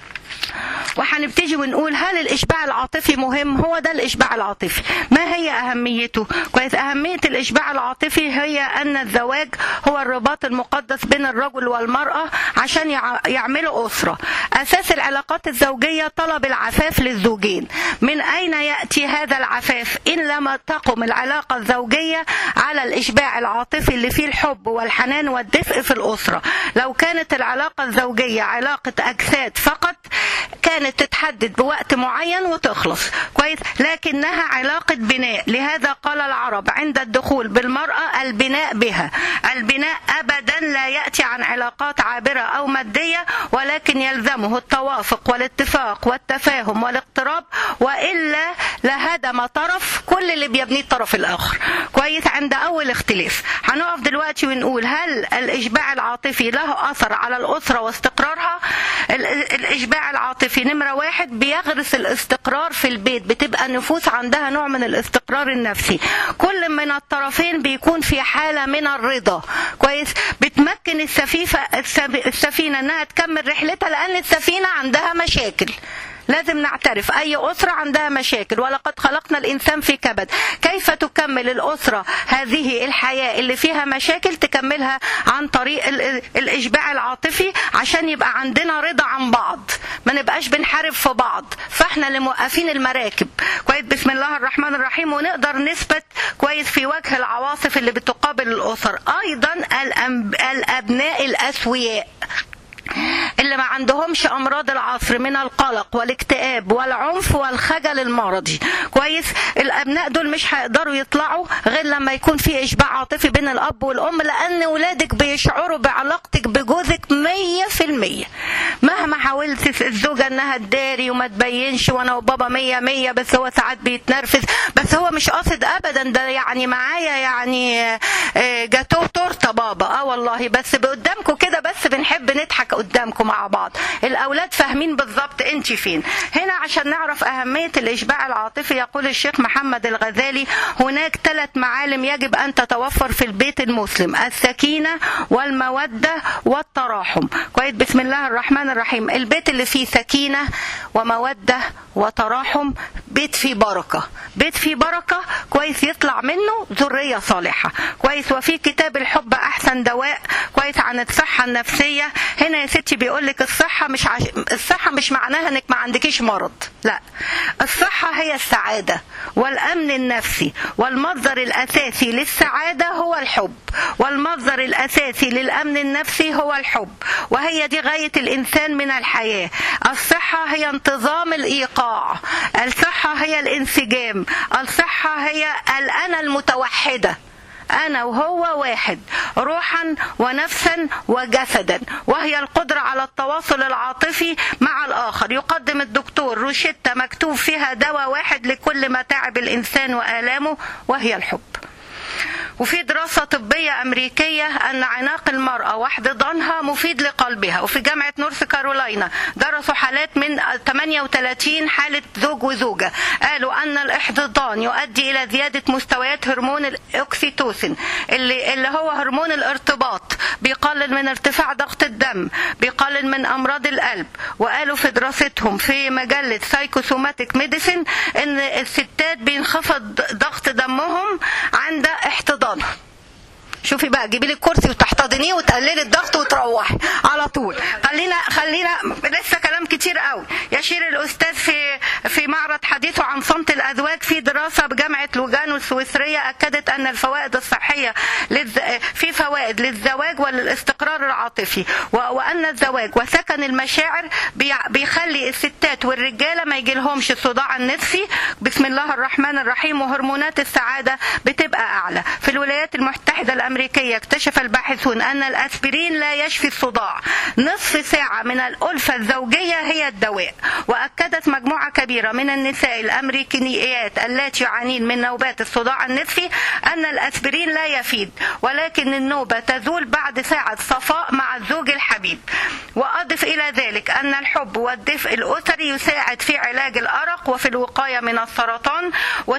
وهنبتدي ونقول هل الاشباع العاطفي مهم هو ده الاشباع العاطفي ما هي اهميته كويس اهميه الاشباع العاطفي هي ان الزواج هو الرباط المقدس بين الرجل والمراه عشان يعملوا اسره اساس العلاقات الزوجيه طلب العفاف للزوجين من اين ياتي هذا العفاف ان لم تقم العلاقه الزوجيه على الاشباع العاطفي اللي فيه الحب والحنان والدفء في الاسره لو كانت العلاقه الزوجيه علاقه اجساد فقط كانت تتحدد بوقت معين وتخلص كويس لكنها علاقة بناء لهذا قال العرب عند الدخول بالمرأة البناء بها البناء أبدا لا يأتي عن علاقات عابرة أو مادية ولكن يلزمه التوافق والاتفاق والتفاهم والاقتراب وإلا لهدم طرف كل اللي بيبنيه الطرف الآخر كويس عند أول اختلاف هنقف دلوقتي ونقول هل الإشباع العاطفي له أثر على الأسرة واستقرارها الإشباع العاطفي نمرة واحد بيغرس الاستقرار في البيت بتبقى النفوس عندها نوع من الاستقرار النفسي كل من الطرفين بيكون في حالة من الرضا كويس بتمكن السفيفة السفينة انها تكمل رحلتها لان السفينة عندها مشاكل لازم نعترف اي اسره عندها مشاكل ولقد خلقنا الانسان في كبد كيف تكمل الاسره هذه الحياه اللي فيها مشاكل تكملها عن طريق ال- الاشباع العاطفي عشان يبقى عندنا رضا عن بعض ما نبقاش بنحارب في بعض فاحنا اللي موقفين المراكب كويس بسم الله الرحمن الرحيم ونقدر نثبت كويس في وجه العواصف اللي بتقابل الاسر ايضا الأنب- الابناء الاسوياء اللي ما عندهمش امراض العصر من القلق والاكتئاب والعنف والخجل المرضي كويس الابناء دول مش هيقدروا يطلعوا غير لما يكون في اشباع عاطفي بين الاب والام لان ولادك بيشعروا بعلاقتك بجوزك 100% مهما حاولت الزوجه انها تداري وما تبينش وانا وبابا مية مية بس هو ساعات بيتنرفز بس هو مش قاصد ابدا ده يعني معايا يعني آه، جاتوه تورته بابا اه والله بس قدامكم كده بس بنحب نضحك قدامكم مع بعض الاولاد فاهمين بالظبط انت فين هنا عشان نعرف اهميه الاشباع العاطفي يقول الشيخ محمد الغزالي هناك ثلاث معالم يجب ان تتوفر في البيت المسلم السكينه والموده والتراحم كويس بسم الله الرحمن الرحيم البيت اللي فيه سكينه وموده وتراحم بيت فيه بركه بيت فيه بركه كويس يطلع منه ذريه صالحه كويس وفي كتاب الحب احسن دواء كويس عن الصحه النفسيه هنا يا ستي بيقول لك الصحه مش عش... الصحه مش معناها انك ما عندكيش مرض لا الصحه هي السعاده والامن النفسي والمصدر الاساسي للسعاده هو الحب والمصدر الاساسي للامن النفسي هو الحب وهي دي غايه الانسان من الحياه الصحه هي انتظام الايقاع الصحه هي الانسجام الصحه هي الانا المتوحده أنا وهو واحد روحا ونفسا وجسدا وهي القدرة على التواصل العاطفي مع الآخر يقدم الدكتور روشتة مكتوب فيها دواء واحد لكل متاعب الإنسان وآلامه وهي الحب وفي دراسة طبية أمريكية أن عناق المرأة واحتضانها مفيد لقلبها وفي جامعة نورث كارولاينا درسوا حالات من 38 حالة زوج وزوجة قالوا أن الاحتضان يؤدي إلى زيادة مستويات هرمون الأكسيتوسين اللي, اللي هو هرمون الارتباط بيقلل من ارتفاع ضغط الدم بيقلل من أمراض القلب وقالوا في دراستهم في مجلة سايكوسوماتيك ميديسين أن الستات بينخفض ضغط دمهم عند احتضانهم شوفي بقى جيبي لي الكرسي وتحتضنيه وتقللي الضغط وتروحي على طول خلينا خلينا لسه كلام كتير قوي يشير الاستاذ في في معرض حديثه عن صمت الازواج في دراسه بجامعه لوجانو السويسريه اكدت ان الفوائد الصحيه للز... في فوائد للزواج وللاستقرار العاطفي و... وان الزواج وسكن المشاعر بي... بيخلي الستات والرجاله ما يجيلهمش الصداع النفسي بسم الله الرحمن الرحيم وهرمونات السعاده بتبقى اعلى في الولايات المتحده الامريكيه اكتشف الباحثون ان الاسبرين لا يشفي الصداع نصف ساعه من الالفه الزوجيه هي الدواء واكدت مجموعه كبيره من النساء الامريكانيات اللاتي يعانين من نوبات الصداع النفسي ان الاسبرين لا يفيد ولكن النوبه تزول بعد ساعه صفاء مع الزوج الحبيب واضف الى ذلك ان الحب والدفء الاسري يساعد في علاج الارق وفي الوقايه من السرطان و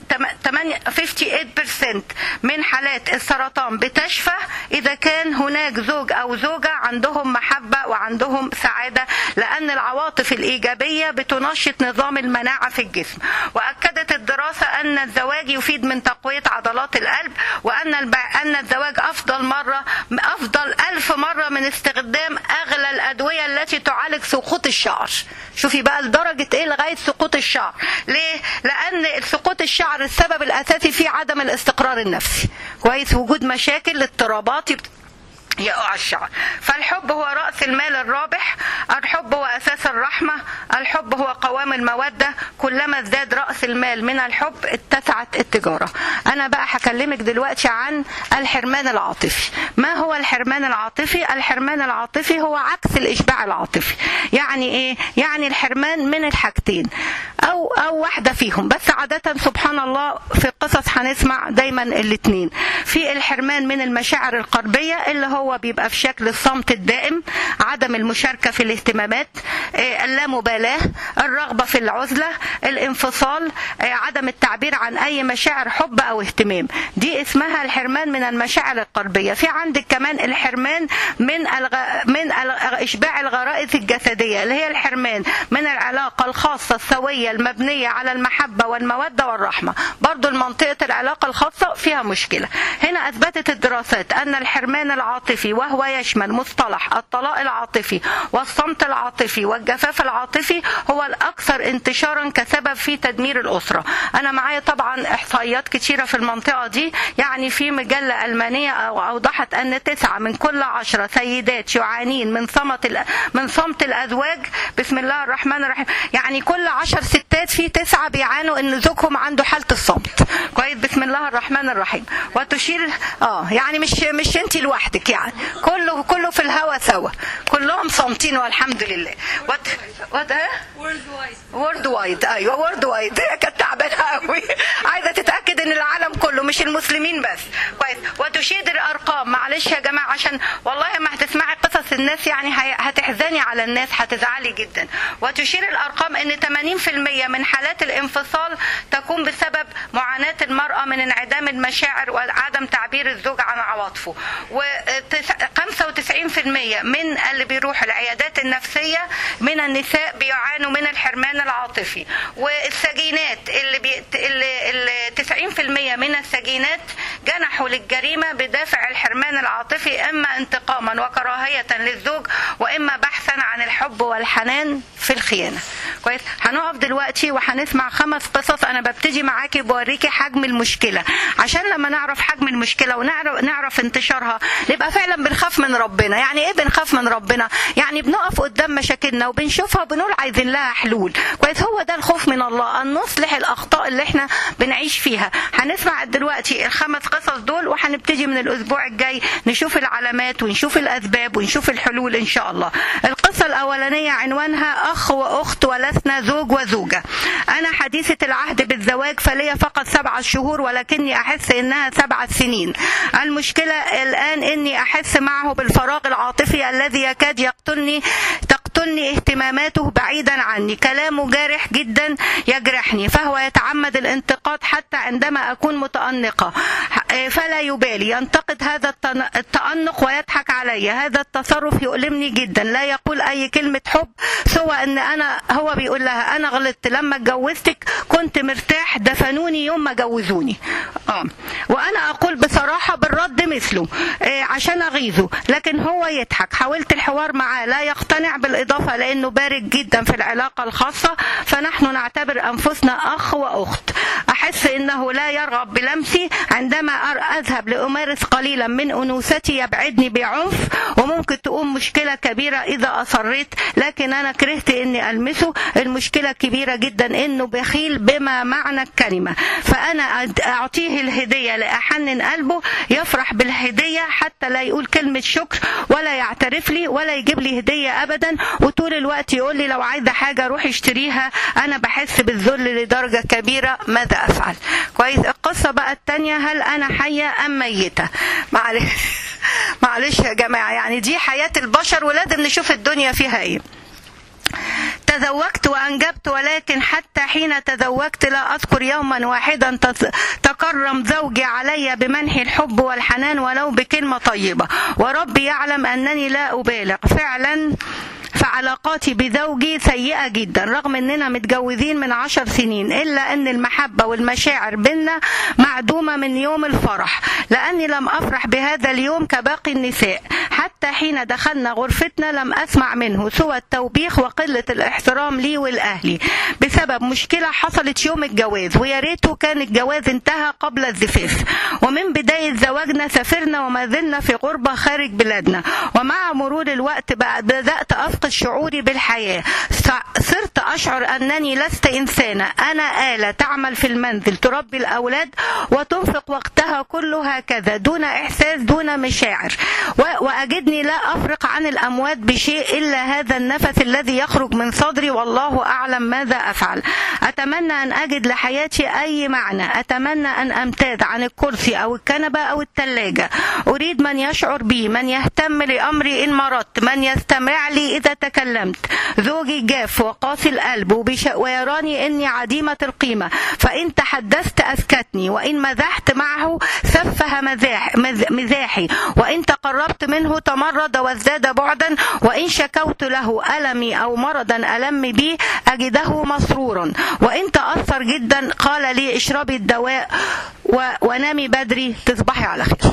58% من حالات السرطان بتشفى اذا كان هناك زوج او زوجه عندهم محبه وعندهم سعاده لان العواطف الايجابيه بتنشط نظام المناعه في الجسم واكدت الدراسه ان الزواج يفيد من تقويه عضلات القلب وان الب... ان الزواج افضل مره افضل ألف مره من استخدام اغلى الادويه التي تعالج سقوط الشعر شوفي بقى لدرجه ايه لغايه سقوط الشعر ليه لان سقوط الشعر السبب الاساسي فيه عدم الاستقرار النفسي كويس وجود مشاكل اضطرابات يقع الشعر فالحب هو رأس المال الرابح الحب هو أساس الرحمة الحب هو قوام المودة كلما ازداد رأس المال من الحب اتسعت التجارة أنا بقى هكلمك دلوقتي عن الحرمان العاطفي ما هو الحرمان العاطفي الحرمان العاطفي هو عكس الإشباع العاطفي يعني إيه يعني الحرمان من الحاجتين أو أو واحدة فيهم بس عادة سبحان الله في القصص هنسمع دايما الاثنين في الحرمان من المشاعر القلبية اللي هو هو بيبقى في شكل الصمت الدائم عدم المشاركة في الاهتمامات آه، اللامبالاة الرغبة في العزلة الانفصال آه، عدم التعبير عن أي مشاعر حب أو اهتمام دي اسمها الحرمان من المشاعر القلبية في عندك كمان الحرمان من الغ... من الغ... إشباع الغرائز الجسدية اللي هي الحرمان من العلاقة الخاصة السوية المبنية على المحبة والمودة والرحمة برضو المنطقة العلاقة الخاصة فيها مشكلة هنا أثبتت الدراسات أن الحرمان العاطفي وهو يشمل مصطلح الطلاق العاطفي والصمت العاطفي والجفاف العاطفي هو الأكثر انتشارا كسبب في تدمير الأسرة أنا معايا طبعا إحصائيات كتيرة في المنطقة دي يعني في مجلة ألمانية أو أوضحت أن تسعة من كل عشرة سيدات يعانين من صمت ال- من صمت الأزواج بسم الله الرحمن الرحيم يعني كل عشر ستات في تسعة بيعانوا ان زوجهم عنده حالة الصمت كويس بسم الله الرحمن الرحيم وتشير اه يعني مش مش انت لوحدك يعني كله كله في الهوا سوا كلهم صامتين والحمد لله وات وات وورد وايد ايوه وورد وايد هي كانت تعبانه قوي عايزه تتاكد ان العالم كله مش المسلمين بس كويس وتشيد الارقام معلش يا جماعه عشان والله ما هتسمعي قصص الناس يعني هي- هتحزني على الناس هتزعلي جدا وتشير الارقام ان 80% من حالات الانفصال تكون بسبب معاناه المراه من انعدام المشاعر وعدم تعبير الزوج عن عواطفه و95% من اللي بيروحوا العيادات النفسيه من النساء بيعانوا من الحرمان العاطفي والسجينات اللي, بي... اللي... اللي 90% من السجينات جنحوا للجريمه بدافع الحرمان العاطفي اما انتقاما وكراهيه للزوج واما بحثا عن الحب والحنان في الخيانه كويس هنقف دلوقتي وهنسمع خمس قصص انا ببتدي معاكي بوريكي حجم المشكله عشان لما نعرف حجم المشكله ونعرف نعرف انتشارها نبقى فعلا بنخاف من ربنا يعني ايه بنخاف من ربنا يعني بنقف قدام مشاكلنا وبنشوفها وبنقول عايزين لها حلول كويس هو ده الخوف من الله ان نصلح الاخطاء اللي احنا بنعيش فيها هنسمع دلوقتي الخمس قصص دول وهنبتدي من الاسبوع الجاي نشوف العلامات ونشوف الاسباب ونشوف الحلول ان شاء الله القصه الاولانيه عنوانها اخ واخت ولسنا زوج وزوجه انا حديثه العهد بالزواج فلي فقط سبعة شهور ولكني احس انها سبعة سنين المشكله الان اني احس معه بالفراغ العاطفي الذي يكاد يقتلني تقتلني اهتماماته بعيدا عني كلامه جارح جدا يجرحني فهو يتعمد الانتقاد حتى عندما أكون متأنقة فلا يبالي ينتقد هذا التن- التأنق ويضحك علي هذا التصرف يؤلمني جدا لا يقول أي كلمة حب سوى أن أنا هو بيقول لها أنا غلطت لما اتجوزتك كنت مرتاح دفنوني يوم ما جوزوني آه. وأنا أقول بصراحة بالرد مثله آه، عشان أغيظه لكن هو يضحك حاولت الحوار معاه لا يقتنع بالإضافة لأنه بارد جدا في العلاقة الخاصة فنحن نعتبر أنفسنا أخ وأخت أحس إنه لا يرغب بلمسي عندما أر- أذهب لأمارس قليلا من أنوثتي يبعدني بعنف وممكن تقوم مشكلة كبيرة إذا أصريت لكن أنا كرهت إني ألمسه المشكلة كبيرة جدا إنه بخيل بما معنى الكلمة فأنا أد- أعطيه الهدية لأحنن قلبه يفرح بالهدية حتى لا يقول كلمة شكر ولا يعترف لي ولا يجيب لي هدية أبدا وطول الوقت يقول لي لو عايزة حاجة روحي اشتريها أنا بحس بالذل لدرجة كبيرة ماذا أفعل كويس القصة بقى التانية هل أنا حية أم ميتة معلش معلش يا جماعة يعني دي حياة البشر ولازم نشوف الدنيا فيها ايه تزوجت وأنجبت ولكن حتى حين تزوجت لا أذكر يوما واحدا تز- تكرم زوجي علي بمنح الحب والحنان ولو بكلمة طيبة وربي يعلم أنني لا أبالغ فعلا فعلاقاتي بزوجي سيئة جدا رغم اننا متجوزين من عشر سنين الا ان المحبة والمشاعر بينا معدومة من يوم الفرح لاني لم افرح بهذا اليوم كباقي النساء حتى حين دخلنا غرفتنا لم اسمع منه سوى التوبيخ وقلة الاحترام لي والاهلي بسبب مشكلة حصلت يوم الجواز ويا ريته كان الجواز انتهى قبل الزفاف ومن بداية زواجنا سافرنا وما زلنا في غربة خارج بلادنا ومع مرور الوقت بقى بدأت أفقد الشعور بالحياة ص- صرت أشعر أنني لست إنسانة أنا آلة تعمل في المنزل تربي الأولاد وتنفق وقتها كله هكذا دون إحساس دون مشاعر و- وأجدني لا أفرق عن الأموات بشيء إلا هذا النفس الذي يخرج من صدري والله أعلم ماذا أفعل أتمنى أن أجد لحياتي أي معنى أتمنى أن أمتاز عن الكرسي أو الكنبة أو الثلاجة أريد من يشعر بي من يهتم لأمري إن مرضت من يستمع لي إذا تكلمت زوجي جاف وقاسي القلب وبش... ويراني إني عديمة القيمة فإن تحدثت أسكتني وإن مزحت معه سفه مزاح... مز... مزاحي وإن تقربت منه تمرد وازداد بعدا وإن شكوت له ألمي أو مرضا ألم بي أجده مسرورا وإن تأثر جدا قال لي اشربي الدواء و... ونامي بدري تصبحي على خير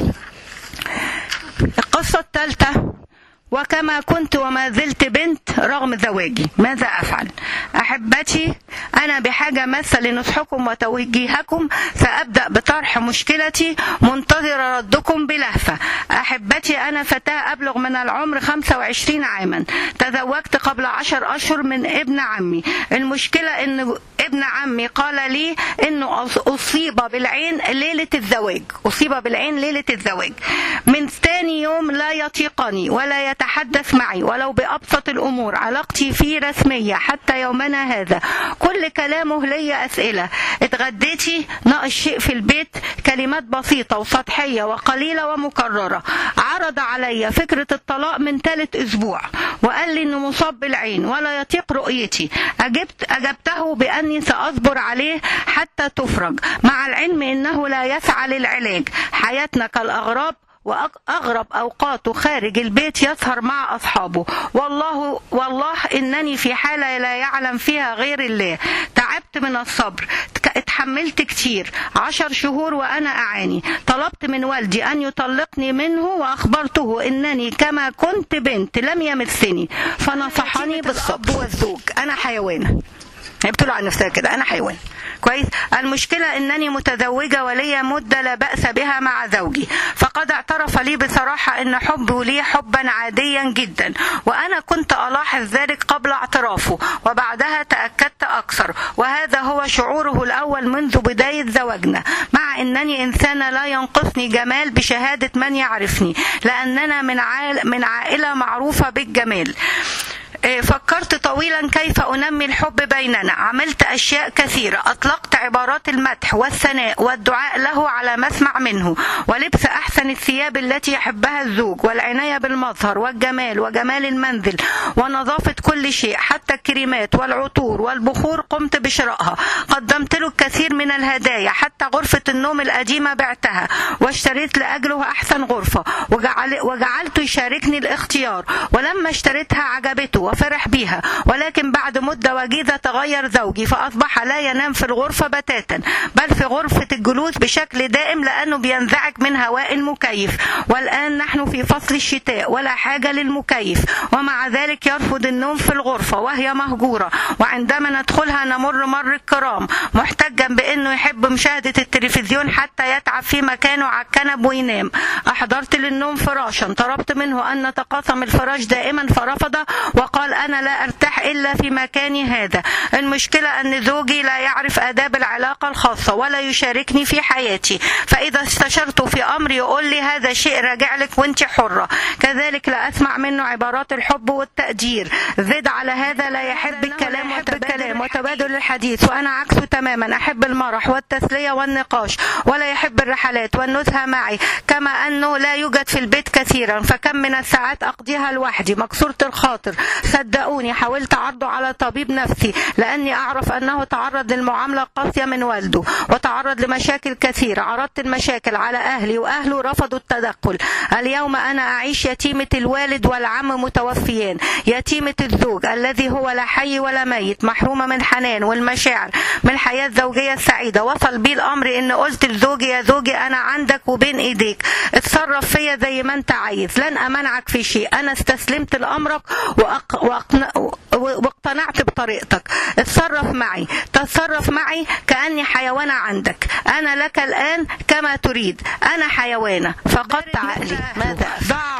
القصة الثالثة وكما كنت وما زلت بنت رغم زواجي ماذا أفعل أحبتي أنا بحاجة ماسة لنصحكم وتوجيهكم سأبدأ بطرح مشكلتي منتظرة ردكم بلهفة أحبتي أنا فتاة أبلغ من العمر 25 عاما تزوجت قبل عشر أشهر من ابن عمي المشكلة أن ابن عمي قال لي أنه أص- أصيب بالعين ليلة الزواج أصيب بالعين ليلة الزواج من ثاني يوم لا يطيقني ولا يتحدث معي ولو بأبسط الأمور علاقتي فيه رسمية حتى يومنا هذا كل كلامه لي أسئلة اتغديتي ناقص شيء في البيت كلمات بسيطة وسطحية وقليلة ومكررة عرض علي فكرة الطلاق من ثالث أسبوع وقال لي إنه مصاب بالعين ولا يطيق رؤيتي أجبت أجبته بأني سأصبر عليه حتى تفرج مع العلم إنه لا يسعى للعلاج حياتنا كالأغراب وأغرب أوقاته خارج البيت يسهر مع أصحابه والله والله إنني في حالة لا يعلم فيها غير الله تعبت من الصبر تك- اتحملت كتير عشر شهور وأنا أعاني طلبت من والدي أن يطلقني منه وأخبرته إنني كما كنت بنت لم يمسني فنصحني بالصبر والزوج أنا حيوانة هي بتقول عن نفسها كده انا حيوان كويس المشكلة انني متزوجة ولي مدة لا بأس بها مع زوجي فقد اعترف لي بصراحة ان حبه لي حبا عاديا جدا وانا كنت الاحظ ذلك قبل اعترافه وبعدها تأكدت اكثر وهذا هو شعوره الاول منذ بداية زواجنا مع انني انسانة لا ينقصني جمال بشهادة من يعرفني لاننا من عائل من عائلة معروفة بالجمال إيه، فكرت طويلا كيف أنمي الحب بيننا عملت أشياء كثيرة أطلقت عبارات المدح والثناء والدعاء له على مسمع منه ولبس أحسن الثياب التي يحبها الزوج والعناية بالمظهر والجمال وجمال المنزل ونظافة كل شيء حتى الكريمات والعطور والبخور قمت بشرائها قدمت له الكثير من الهدايا حتى غرفة النوم القديمة بعتها واشتريت لأجله أحسن غرفة وجعل وجعلته يشاركني الاختيار ولما اشتريتها عجبته وفرح بيها ولكن بعد مدة وجيزة تغير زوجي فأصبح لا ينام في الغرفة بتاتا بل في غرفة الجلوس بشكل دائم لأنه بينزعج من هواء المكيف والآن نحن في فصل الشتاء ولا حاجة للمكيف ومع ذلك يرفض النوم في الغرفة وهي مهجورة وعندما ندخلها نمر مر الكرام محتجا بأنه يحب مشاهدة التلفزيون حتى يتعب في مكانه على الكنب وينام أحضرت للنوم فراشا طلبت منه أن نتقاسم الفراش دائما فرفض وقال أنا لا أرتاح إلا في مكاني هذا المشكلة أن زوجي لا يعرف آداب العلاقة الخاصة ولا يشاركني في حياتي فإذا استشرته في أمر يقول لي هذا شيء راجع لك وانت حرة كذلك لا أسمع منه عبارات الحب والتقدير زد على هذا لا يحب الكلام والكلام وتبادل الحديث وأنا عكسه تماما أحب المرح والتسلية والنقاش ولا يحب الرحلات والنزهة معي كما أنه لا يوجد في البيت كثيرا فكم من الساعات أقضيها لوحدي مكسورة الخاطر صدقوني حاولت عرضه على طبيب نفسي لأني أعرف أنه تعرض للمعاملة القاسية من والده وتعرض لمشاكل كثيرة عرضت المشاكل على أهلي وأهله رفضوا التدخل اليوم أنا أعيش يتيمة الوالد والعم متوفيان يتيمة الزوج الذي هو لا حي ولا ميت محرومة من حنان والمشاعر من الحياة الزوجية السعيدة وصل بي الأمر إن قلت لزوجي يا زوجي أنا عندك وبين إيديك اتصرف فيا زي ما أنت عايز لن أمنعك في شيء أنا استسلمت لأمرك وأق... وأقن... واقتنعت بطريقتك اتصرف معي تتصرف معي كأني حيوانة عندك أنا لك الآن كما تريد أنا حيوانة فقدت عقلي ماذا ضاع عمري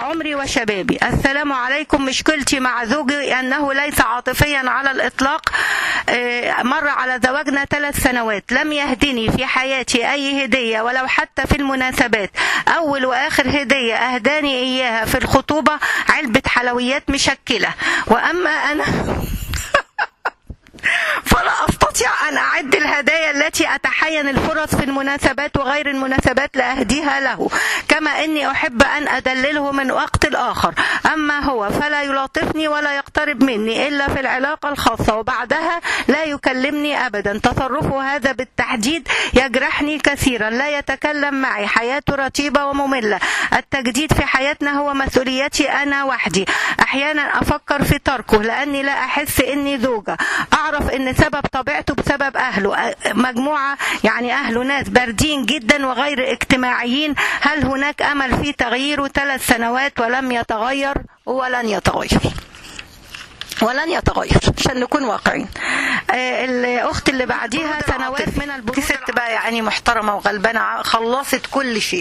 شبابي السلام عليكم مشكلتي مع زوجي أنه ليس عاطفيا على الإطلاق آه، مر على زواجنا ثلاث سنوات لم يهدني في حياتي أي هدية ولو حتى في المناسبات أول وآخر هدية أهداني إياها في الخطوبة علبة حلويات مشكلة وأما أنا فلا استطيع ان اعد الهدايا التي اتحين الفرص في المناسبات وغير المناسبات لاهديها له كما اني احب ان ادلله من وقت لاخر اما هو فلا يلاطفني ولا يقترب مني الا في العلاقه الخاصه وبعدها لا يكلمني ابدا تصرفه هذا بالتحديد يجرحني كثيرا لا يتكلم معي حياته رتيبه وممله التجديد في حياتنا هو مسؤوليتي انا وحدي احيانا افكر في تركه لاني لا احس اني زوجه اعرف ان سبب طبيعته بسبب اهله مجموعه يعني اهله ناس باردين جدا وغير اجتماعيين هل هناك امل في تغييره ثلاث سنوات ولم يتغير ولن يتغير ولن يتغير عشان نكون واقعين آه، الاخت اللي بعديها سنوات من البرود ست بقى يعني محترمه وغلبانه خلصت كل شيء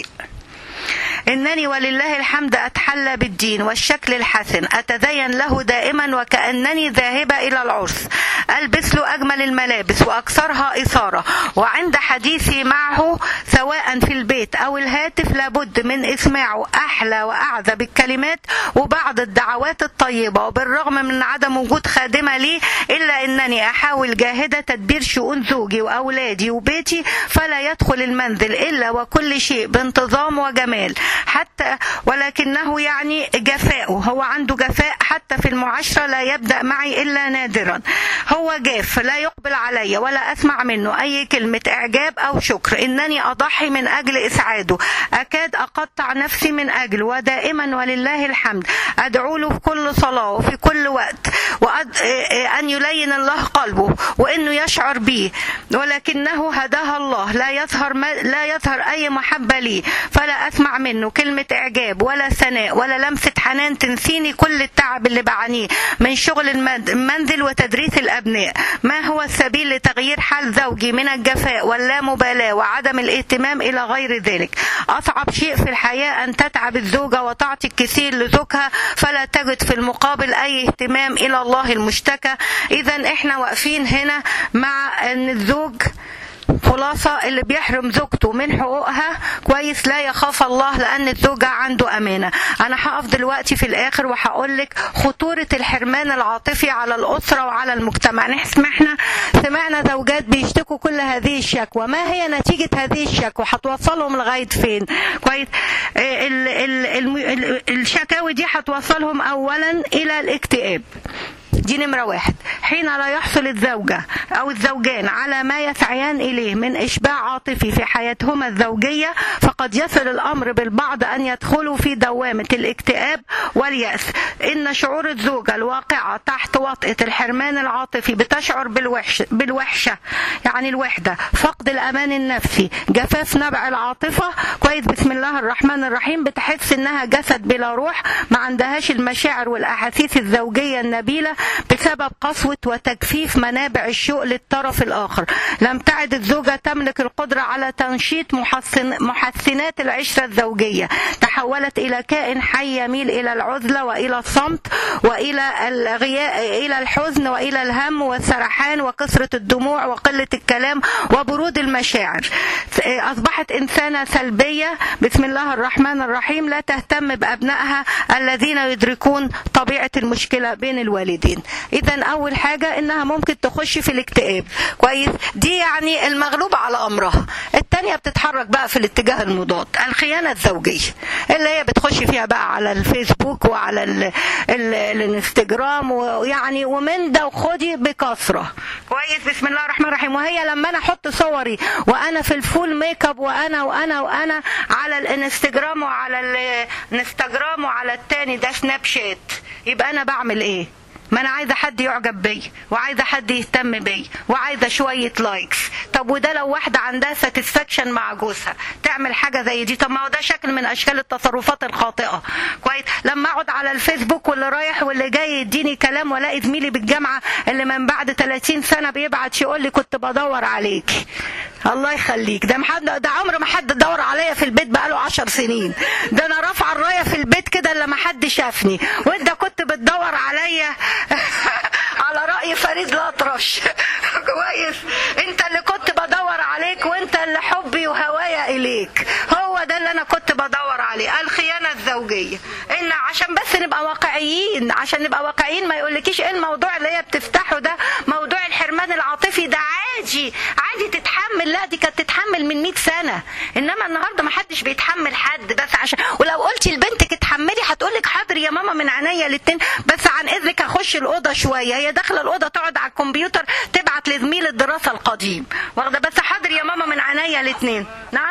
إنني ولله الحمد أتحلى بالدين والشكل الحسن أتزين له دائما وكأنني ذاهبة إلى العرس ألبس له أجمل الملابس وأكثرها إثارة وعند حديثي معه سواء في البيت أو الهاتف لابد من إسماعه أحلى وأعذب الكلمات وبعض الدعوات الطيبة وبالرغم من عدم وجود خادمة لي إلا أنني أحاول جاهدة تدبير شؤون زوجي وأولادي وبيتي فلا يدخل المنزل إلا وكل شيء بانتظام وجمال حتى ولكنه يعني جفاؤه هو عنده جفاء حتى في المعاشرة لا يبدأ معي إلا نادرا هو جاف لا يقبل علي ولا أسمع منه أي كلمة إعجاب أو شكر إنني أضحي من أجل إسعاده أكاد أقطع نفسي من أجل ودائما ولله الحمد أدعو له في كل صلاة وفي كل وقت وأد... أن يلين الله قلبه وأنه يشعر بي ولكنه هداها الله لا يظهر ما... لا يظهر أي محبة لي فلا أسمع منه كلمة إعجاب ولا ثناء ولا لمسة حنان تنسيني كل التعب اللي بعانيه من شغل المد- المنزل وتدريس الأبناء ما هو السبيل لتغيير حال زوجي من الجفاء واللامبالاة وعدم الاهتمام إلى غير ذلك أصعب شيء في الحياة أن تتعب الزوجة وتعطي الكثير لزوجها فلا تجد في المقابل أي اهتمام إلى الله المشتكى إذا إحنا واقفين هنا مع أن الزوج خلاصة اللي بيحرم زوجته من حقوقها كويس لا يخاف الله لأن الزوجة عنده أمانة أنا هقف دلوقتي في الآخر وهقول لك خطورة الحرمان العاطفي على الأسرة وعلى المجتمع نحن سمعنا سمعنا زوجات بيشتكوا كل هذه الشكوى ما هي نتيجة هذه الشكوى هتوصلهم لغاية فين كويس آه، ال- ال- الم- ال- الشكاوي دي هتوصلهم أولا إلى الاكتئاب دي نمرة واحد حين لا يحصل الزوجة أو الزوجان على ما يسعيان إليه من إشباع عاطفي في حياتهما الزوجية فقد يصل الأمر بالبعض أن يدخلوا في دوامة الاكتئاب واليأس إن شعور الزوجة الواقعة تحت وطئة الحرمان العاطفي بتشعر بالوحش بالوحشة يعني الوحدة فقد الأمان النفسي جفاف نبع العاطفة كويس بسم الله الرحمن الرحيم بتحس إنها جسد بلا روح ما عندهاش المشاعر والأحاسيس الزوجية النبيلة بسبب قسوة وتجفيف منابع الشوق للطرف الآخر لم تعد الزوجة تملك القدرة على تنشيط محسن محسنات العشرة الزوجية تحولت إلى كائن حي يميل إلى العزلة وإلى الصمت وإلى الغياء إلى الحزن وإلى الهم والسرحان وكثرة الدموع وقلة الكلام وبرود المشاعر أصبحت إنسانة سلبية بسم الله الرحمن الرحيم لا تهتم بأبنائها الذين يدركون طبيعة المشكلة بين الوالدين إذا أول حاجة إنها ممكن تخش في الاكتئاب كويس دي يعني المغلوب على أمرها التانية بتتحرك بقى في الاتجاه المضاد الخيانة الزوجية اللي هي بتخش فيها بقى على الفيسبوك وعلى ال ال الانستجرام ويعني ومن ده وخدي بكثرة كويس بسم الله الرحمن الرحيم وهي لما انا احط صوري وانا في الفول ميك اب وانا وانا وانا على الانستجرام وعلى الانستجرام وعلى التاني ده سناب شات يبقى انا بعمل ايه ما انا عايزه حد يعجب بيا وعايزه حد يهتم بيا وعايزه شويه لايكس طب وده لو واحده عندها ساتسفاكشن مع جوزها تعمل حاجه زي دي طب ما هو ده شكل من اشكال التصرفات الخاطئه كويس لما اقعد على الفيسبوك واللي رايح واللي جاي يديني كلام والاقي زميلي بالجامعه اللي من بعد 30 سنه بيبعت يقول لي كنت بدور عليكي الله يخليك ده محد ده عمر ما حد دور عليا في البيت بقاله 10 سنين ده انا رافعه الرايه في البيت كده اللي ما حدش شافني وانت كنت بتدور عليا على رأي فريد الأطرش كويس انت اللي كنت بدور عليك وانت اللي حبي وهوايا اليك هو ده اللي انا كنت بدور عليه الخيانة الزوجية ان عشان بس نبقى واقعيين عشان نبقى واقعيين ما يقولكيش ايه الموضوع اللي هي بتفتحه ده موضوع الحرمان العاطفي ده عادي عادي تتحمل لا دي كانت تتحمل من 100 سنة انما النهارده ما حدش بيتحمل حد بس عشان ولو قلتي لبنتك اتحملي هتقولك حاضر يا ماما من عينيا الاتنين بس عن اذنك هخش الاوضه شويه هي داخله الاوضه تقعد على الكمبيوتر تبعت لزميل الدراسه القديم واخده بس حاضر يا ماما من عينيا الاتنين نعم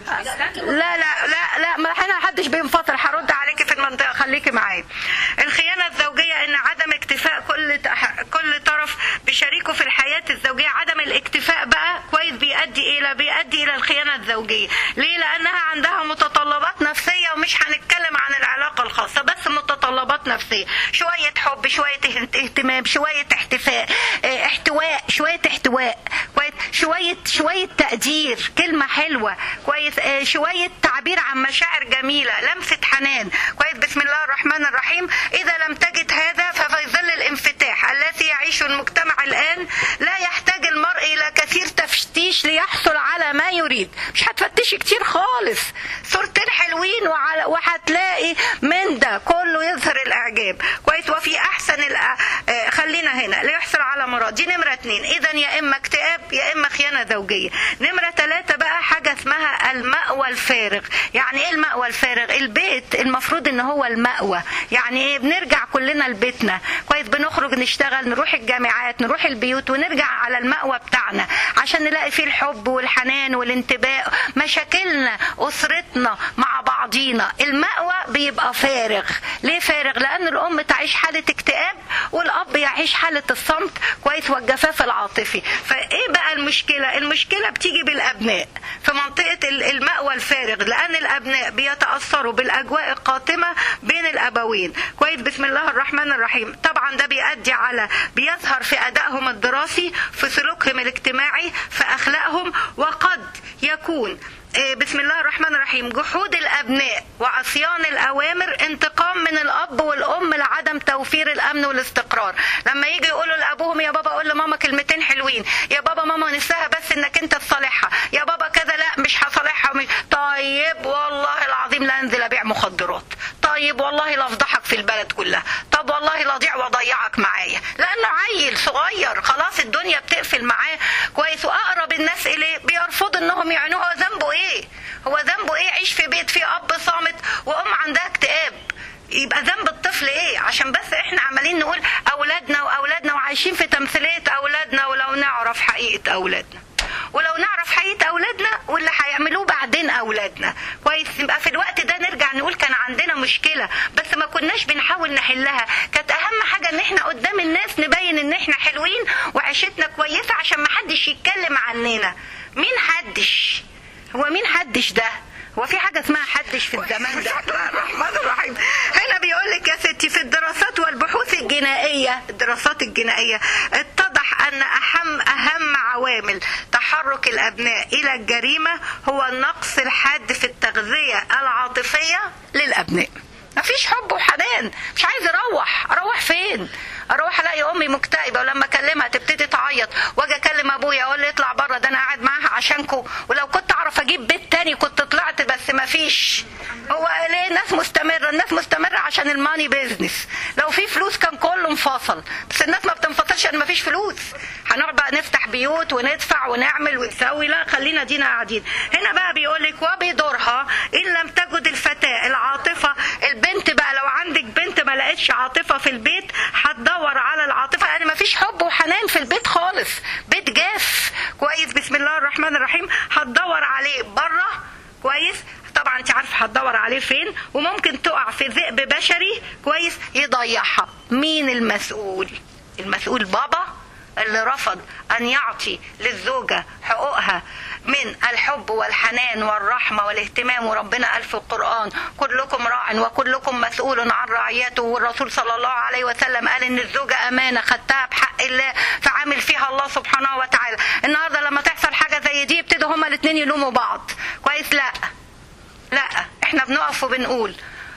لا لا لا لا ما احنا حدش بينفصل هرد عليكي في المنطقه خليكي معايا الخيانه الزوجيه ان عدم اكتفاء كل كل طرف بشريكه في الحياه الزوجيه عدم الاكتفاء بقى كويس بيؤدي الى بيؤدي الى الخيانه الزوجيه ليه لانها عندها متطلبات نفسيه ومش هنتكلم عن العلاقه الخاصه بس متطلبات نفسيه شويه حب شويه اهتمام شويه احتفاء اه احتواء شويه احتواء كويس شويه شويه تقدير كلمه حلوه كويس اه شويه تعبير عن مشاعر جميله لمسه حنان كويس بسم الله الرحمن الرحيم اذا لم تجد هذا ففي ظل الانفتاح الذي يعيشه المجتمع الان لا يحتاج المرء الى كثير تفتيش ليحصل على ما يريد مش هتفتشي كتير خالص صورتين حلوين وعلى وهتلاقي من ده كله يظهر الاعجاب كويس وفي احسن الأ... آه خلينا هنا ليحصل على مراد دي نمره اتنين اذا يا اما اكتئاب يا اما خيانه زوجيه نمره ثلاثه بقى حاجه اسمها المأوى الفارغ يعني ايه المأوى الفارغ البيت المفروض ان هو المأوى يعني ايه بنرجع كلنا لبيتنا كويس بنخرج نشتغل نروح الجامعات نروح البيوت ونرجع على المأوى بتاعنا عشان نلاقي فيه الحب والحنان والانتباه مشاكلنا اسرتنا مع بعضينا المأوى بيبقى فارغ ليه فارغ لان الام تعيش حاله اكتئاب والاب يعيش حاله الصمت كويس والجفاف العاطفي فايه بقى المشكله المشكله بتيجي بالابناء في منطقه المأوى الفارغ لان الابناء بيتاثروا بالاجواء القاتمه بين الابوين كويس بسم الله الرحمن الرحيم طبعا ده بيؤدي على بيظهر في ادائهم الدراسي في سلوكهم الاجتماعي في اخلاقهم وقد يكون بسم الله الرحمن الرحيم جحود الابناء وعصيان الاوامر انتقام من الاب والام لعدم توفير الامن والاستقرار لما يجي يقولوا لابوهم يا بابا قول لماما كلمتين حلوين يا بابا ماما نفسها بس انك انت تصالحها يا بابا كذا لا مش هصالحها مش... طيب والله العظيم لا انزل ابيع مخدرات طيب والله لا افضحك في البلد كلها طب والله لا اضيع واضيعك معايا لانه عيل صغير خلاص الدنيا بتقفل معاه كويس واقرب الناس اليه بيرفض انهم يعينوه هو ذنبه ايه هو ذنبه ايه عيش في بيت فيه اب صامت وام عندها اكتئاب يبقى ذنب الطفل ايه عشان بس احنا عمالين نقول اولادنا واولادنا وعايشين في تمثيليه اولادنا ولو نعرف حقيقه اولادنا ولو نعرف حقيقه اولادنا واللي هيعملوه بعدين اولادنا كويس يبقى في الوقت ده نرجع نقول كان عندنا مشكله بس ما كناش بنحاول نحلها كانت اهم حاجه ان احنا قدام الناس نبين ان احنا حلوين وعيشتنا كويسه عشان ما حدش يتكلم عننا مين حدش هو مين حدش ده هو في حاجة اسمها حدش في الزمان ده الرحمن الرحيم هنا بيقول لك يا ستي في الدراسات والبحوث الجنائية الدراسات الجنائية اتضح أن أهم أهم عوامل تحرك الأبناء إلى الجريمة هو النقص الحاد في التغذية العاطفية للأبناء مفيش حب وحنان مش عايز اروح اروح فين اروح الاقي امي مكتئبه ولما اكلمها تبتدي تعيط واجي اكلم ابويا اقول له اطلع بره ده انا قاعد معاها عشانكو ولو كنت اعرف اجيب بيت تاني كنت طلعت بس مفيش هو ليه الناس مستمره الناس مستمره عشان الماني بيزنس لو في فلوس كان كله انفصل بس الناس ما بتنفصلش عشان مفيش فلوس هنقعد بقى نفتح بيوت وندفع ونعمل ونسوي لا خلينا دينا قاعدين هنا بقى بيقول لك وبدورها ان لم تجد الفتاه العاطفه البنت بقى لو عندك بنت ما لقتش عاطفه في البيت هتدور على العاطفه يعني ما فيش حب وحنان في البيت خالص بيت جاف كويس بسم الله الرحمن الرحيم هتدور عليه بره كويس طبعا انت عارفه هتدور عليه فين وممكن تقع في ذئب بشري كويس يضيعها مين المسؤول المسؤول بابا اللي رفض ان يعطي للزوجه حقوقها من الحب والحنان والرحمه والاهتمام وربنا قال في القران كلكم راع وكلكم مسؤول عن رعيته والرسول صلى الله عليه وسلم قال ان الزوجه امانه خدتها بحق الله فعامل فيها الله سبحانه وتعالى النهارده لما تحصل حاجه زي دي يبتدوا هما الاثنين يلوموا بعض كويس لا لا احنا بنقف وبنقول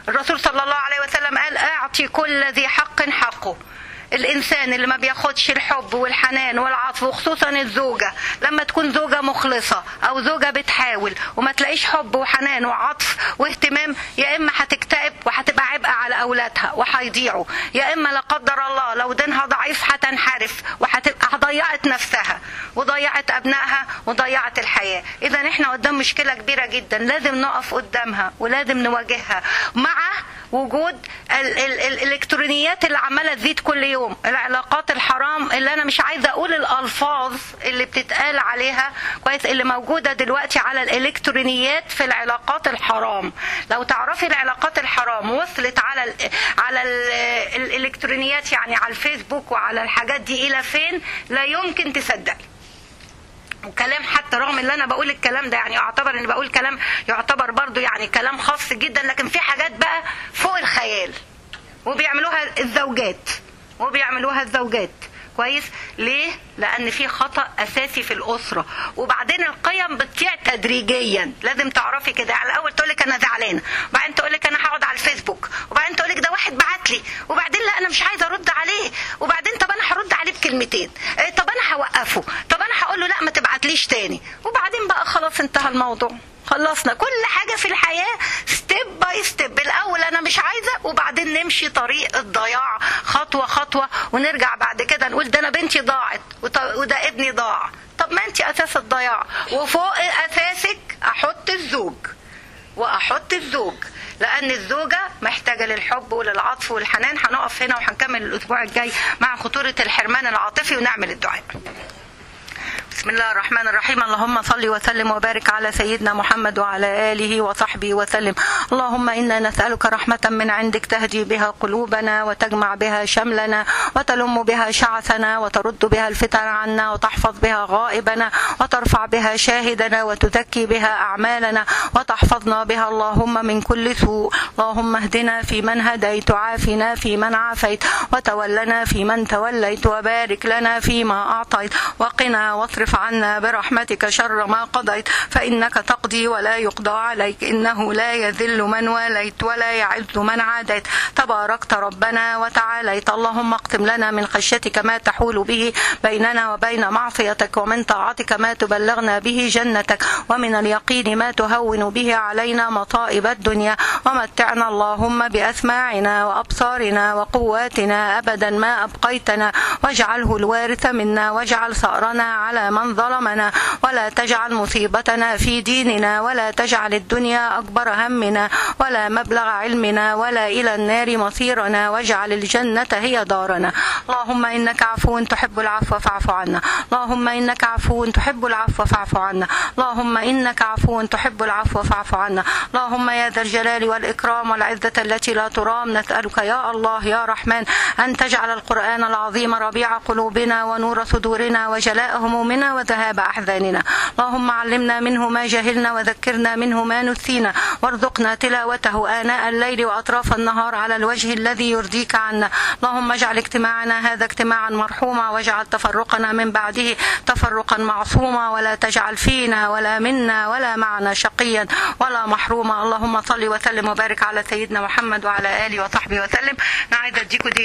الرسول صلى الله عليه وسلم قال اعطي كل ذي حق حقه الانسان اللي ما بياخدش الحب والحنان والعطف وخصوصا الزوجه لما تكون زوجه مخلصه او زوجه بتحاول وما تلاقيش حب وحنان وعطف واهتمام يا اما هتكتئب وهتبقى عبء على اولادها وهيضيعوا يا اما لا قدر الله لو دينها ضعيف هتنحرف وهتبقى ضيعت نفسها وضيعت ابنائها وضيعت الحياه اذا احنا قدام مشكله كبيره جدا لازم نقف قدامها ولازم نواجهها مع وجود ال- ال- الالكترونيات اللي عماله تزيد كل يوم العلاقات الحرام اللي انا مش عايزه اقول الالفاظ اللي بتتقال عليها كويس اللي موجوده دلوقتي على الالكترونيات في العلاقات الحرام لو تعرفي العلاقات الحرام وصلت على ال على ال الالكترونيات يعني على الفيسبوك وعلى الحاجات دي الى فين لا يمكن تصدقي وكلام حتى رغم ان انا بقول الكلام ده يعني اعتبر اني بقول كلام يعتبر برضو يعني كلام خاص جدا لكن في حاجات بقى فوق الخيال وبيعملوها الزوجات وبيعملوها الزوجات كويس ليه لان في خطا اساسي في الاسره وبعدين القيم بتضيع تدريجيا لازم تعرفي كده يعني الاول تقول لك انا زعلانه وبعدين تقول لك انا هقعد على الفيسبوك وبعدين تقول لك ده واحد بعت لي وبعدين لا انا مش عايزه ارد عليه وبعدين طب انا هرد عليه بكلمتين إيه، طب انا هوقفه طب انا هقول له لا ما تبعتليش تاني وبعدين بقى خلاص انتهى الموضوع خلصنا كل حاجة في الحياة ستيب باي ستيب الأول أنا مش عايزة وبعدين نمشي طريق الضياع خطوة خطوة ونرجع بعد كده نقول ده أنا بنتي ضاعت وط- وده ابني ضاع طب ما أنت أساس الضياع وفوق أساسك أحط الزوج واحط الزوج لان الزوجه محتاجه للحب وللعطف والحنان هنقف هنا وهنكمل الاسبوع الجاي مع خطوره الحرمان العاطفي ونعمل الدعاء بسم الله الرحمن الرحيم اللهم صل وسلم وبارك على سيدنا محمد وعلى اله وصحبه وسلم اللهم انا نسالك رحمه من عندك تهدي بها قلوبنا وتجمع بها شملنا وتلم بها شعثنا وترد بها الفتن عنا وتحفظ بها غائبنا وترفع بها شاهدنا وتزكي بها اعمالنا وتحفظنا بها اللهم من كل سوء اللهم اهدنا في من هديت وعافنا في من عافيت وتولنا في من توليت وبارك لنا فيما اعطيت وقنا واصرف عنا برحمتك شر ما قضيت فإنك تقضي ولا يقضى عليك إنه لا يذل من واليت ولا يعز من عاديت تباركت ربنا وتعاليت اللهم اقسم لنا من خشيتك ما تحول به بيننا وبين معصيتك ومن طاعتك ما تبلغنا به جنتك ومن اليقين ما تهون به علينا مصائب الدنيا ومتعنا اللهم بأسماعنا وأبصارنا وقواتنا أبدا ما أبقيتنا واجعله الوارث منا واجعل ثأرنا على من ظلمنا ولا تجعل مصيبتنا في ديننا ولا تجعل الدنيا أكبر همنا ولا مبلغ علمنا ولا إلى النار مصيرنا واجعل الجنة هي دارنا اللهم إنك عفو تحب العفو فاعف عنا اللهم إنك عفو تحب العفو فاعف عنا اللهم إنك عفو تحب العفو فاعف عنا اللهم يا ذا الجلال والإكرام والعزة التي لا ترام نسألك يا الله يا رحمن أن تجعل القرآن العظيم ربيع قلوبنا ونور صدورنا وجلاء همومنا وذهاب أحزاننا اللهم علمنا منه ما جهلنا وذكرنا منه ما نسينا وارزقنا تلاوته آناء الليل وأطراف النهار على الوجه الذي يرضيك عنا اللهم اجعل اجتماعنا هذا اجتماعا مرحوما واجعل تفرقنا من بعده تفرقا معصوما ولا تجعل فينا ولا منا ولا معنا شقيا ولا محروما اللهم صل وسلم وبارك على سيدنا محمد وعلى آله وصحبه وسلم أنا عايزة أديكوا دي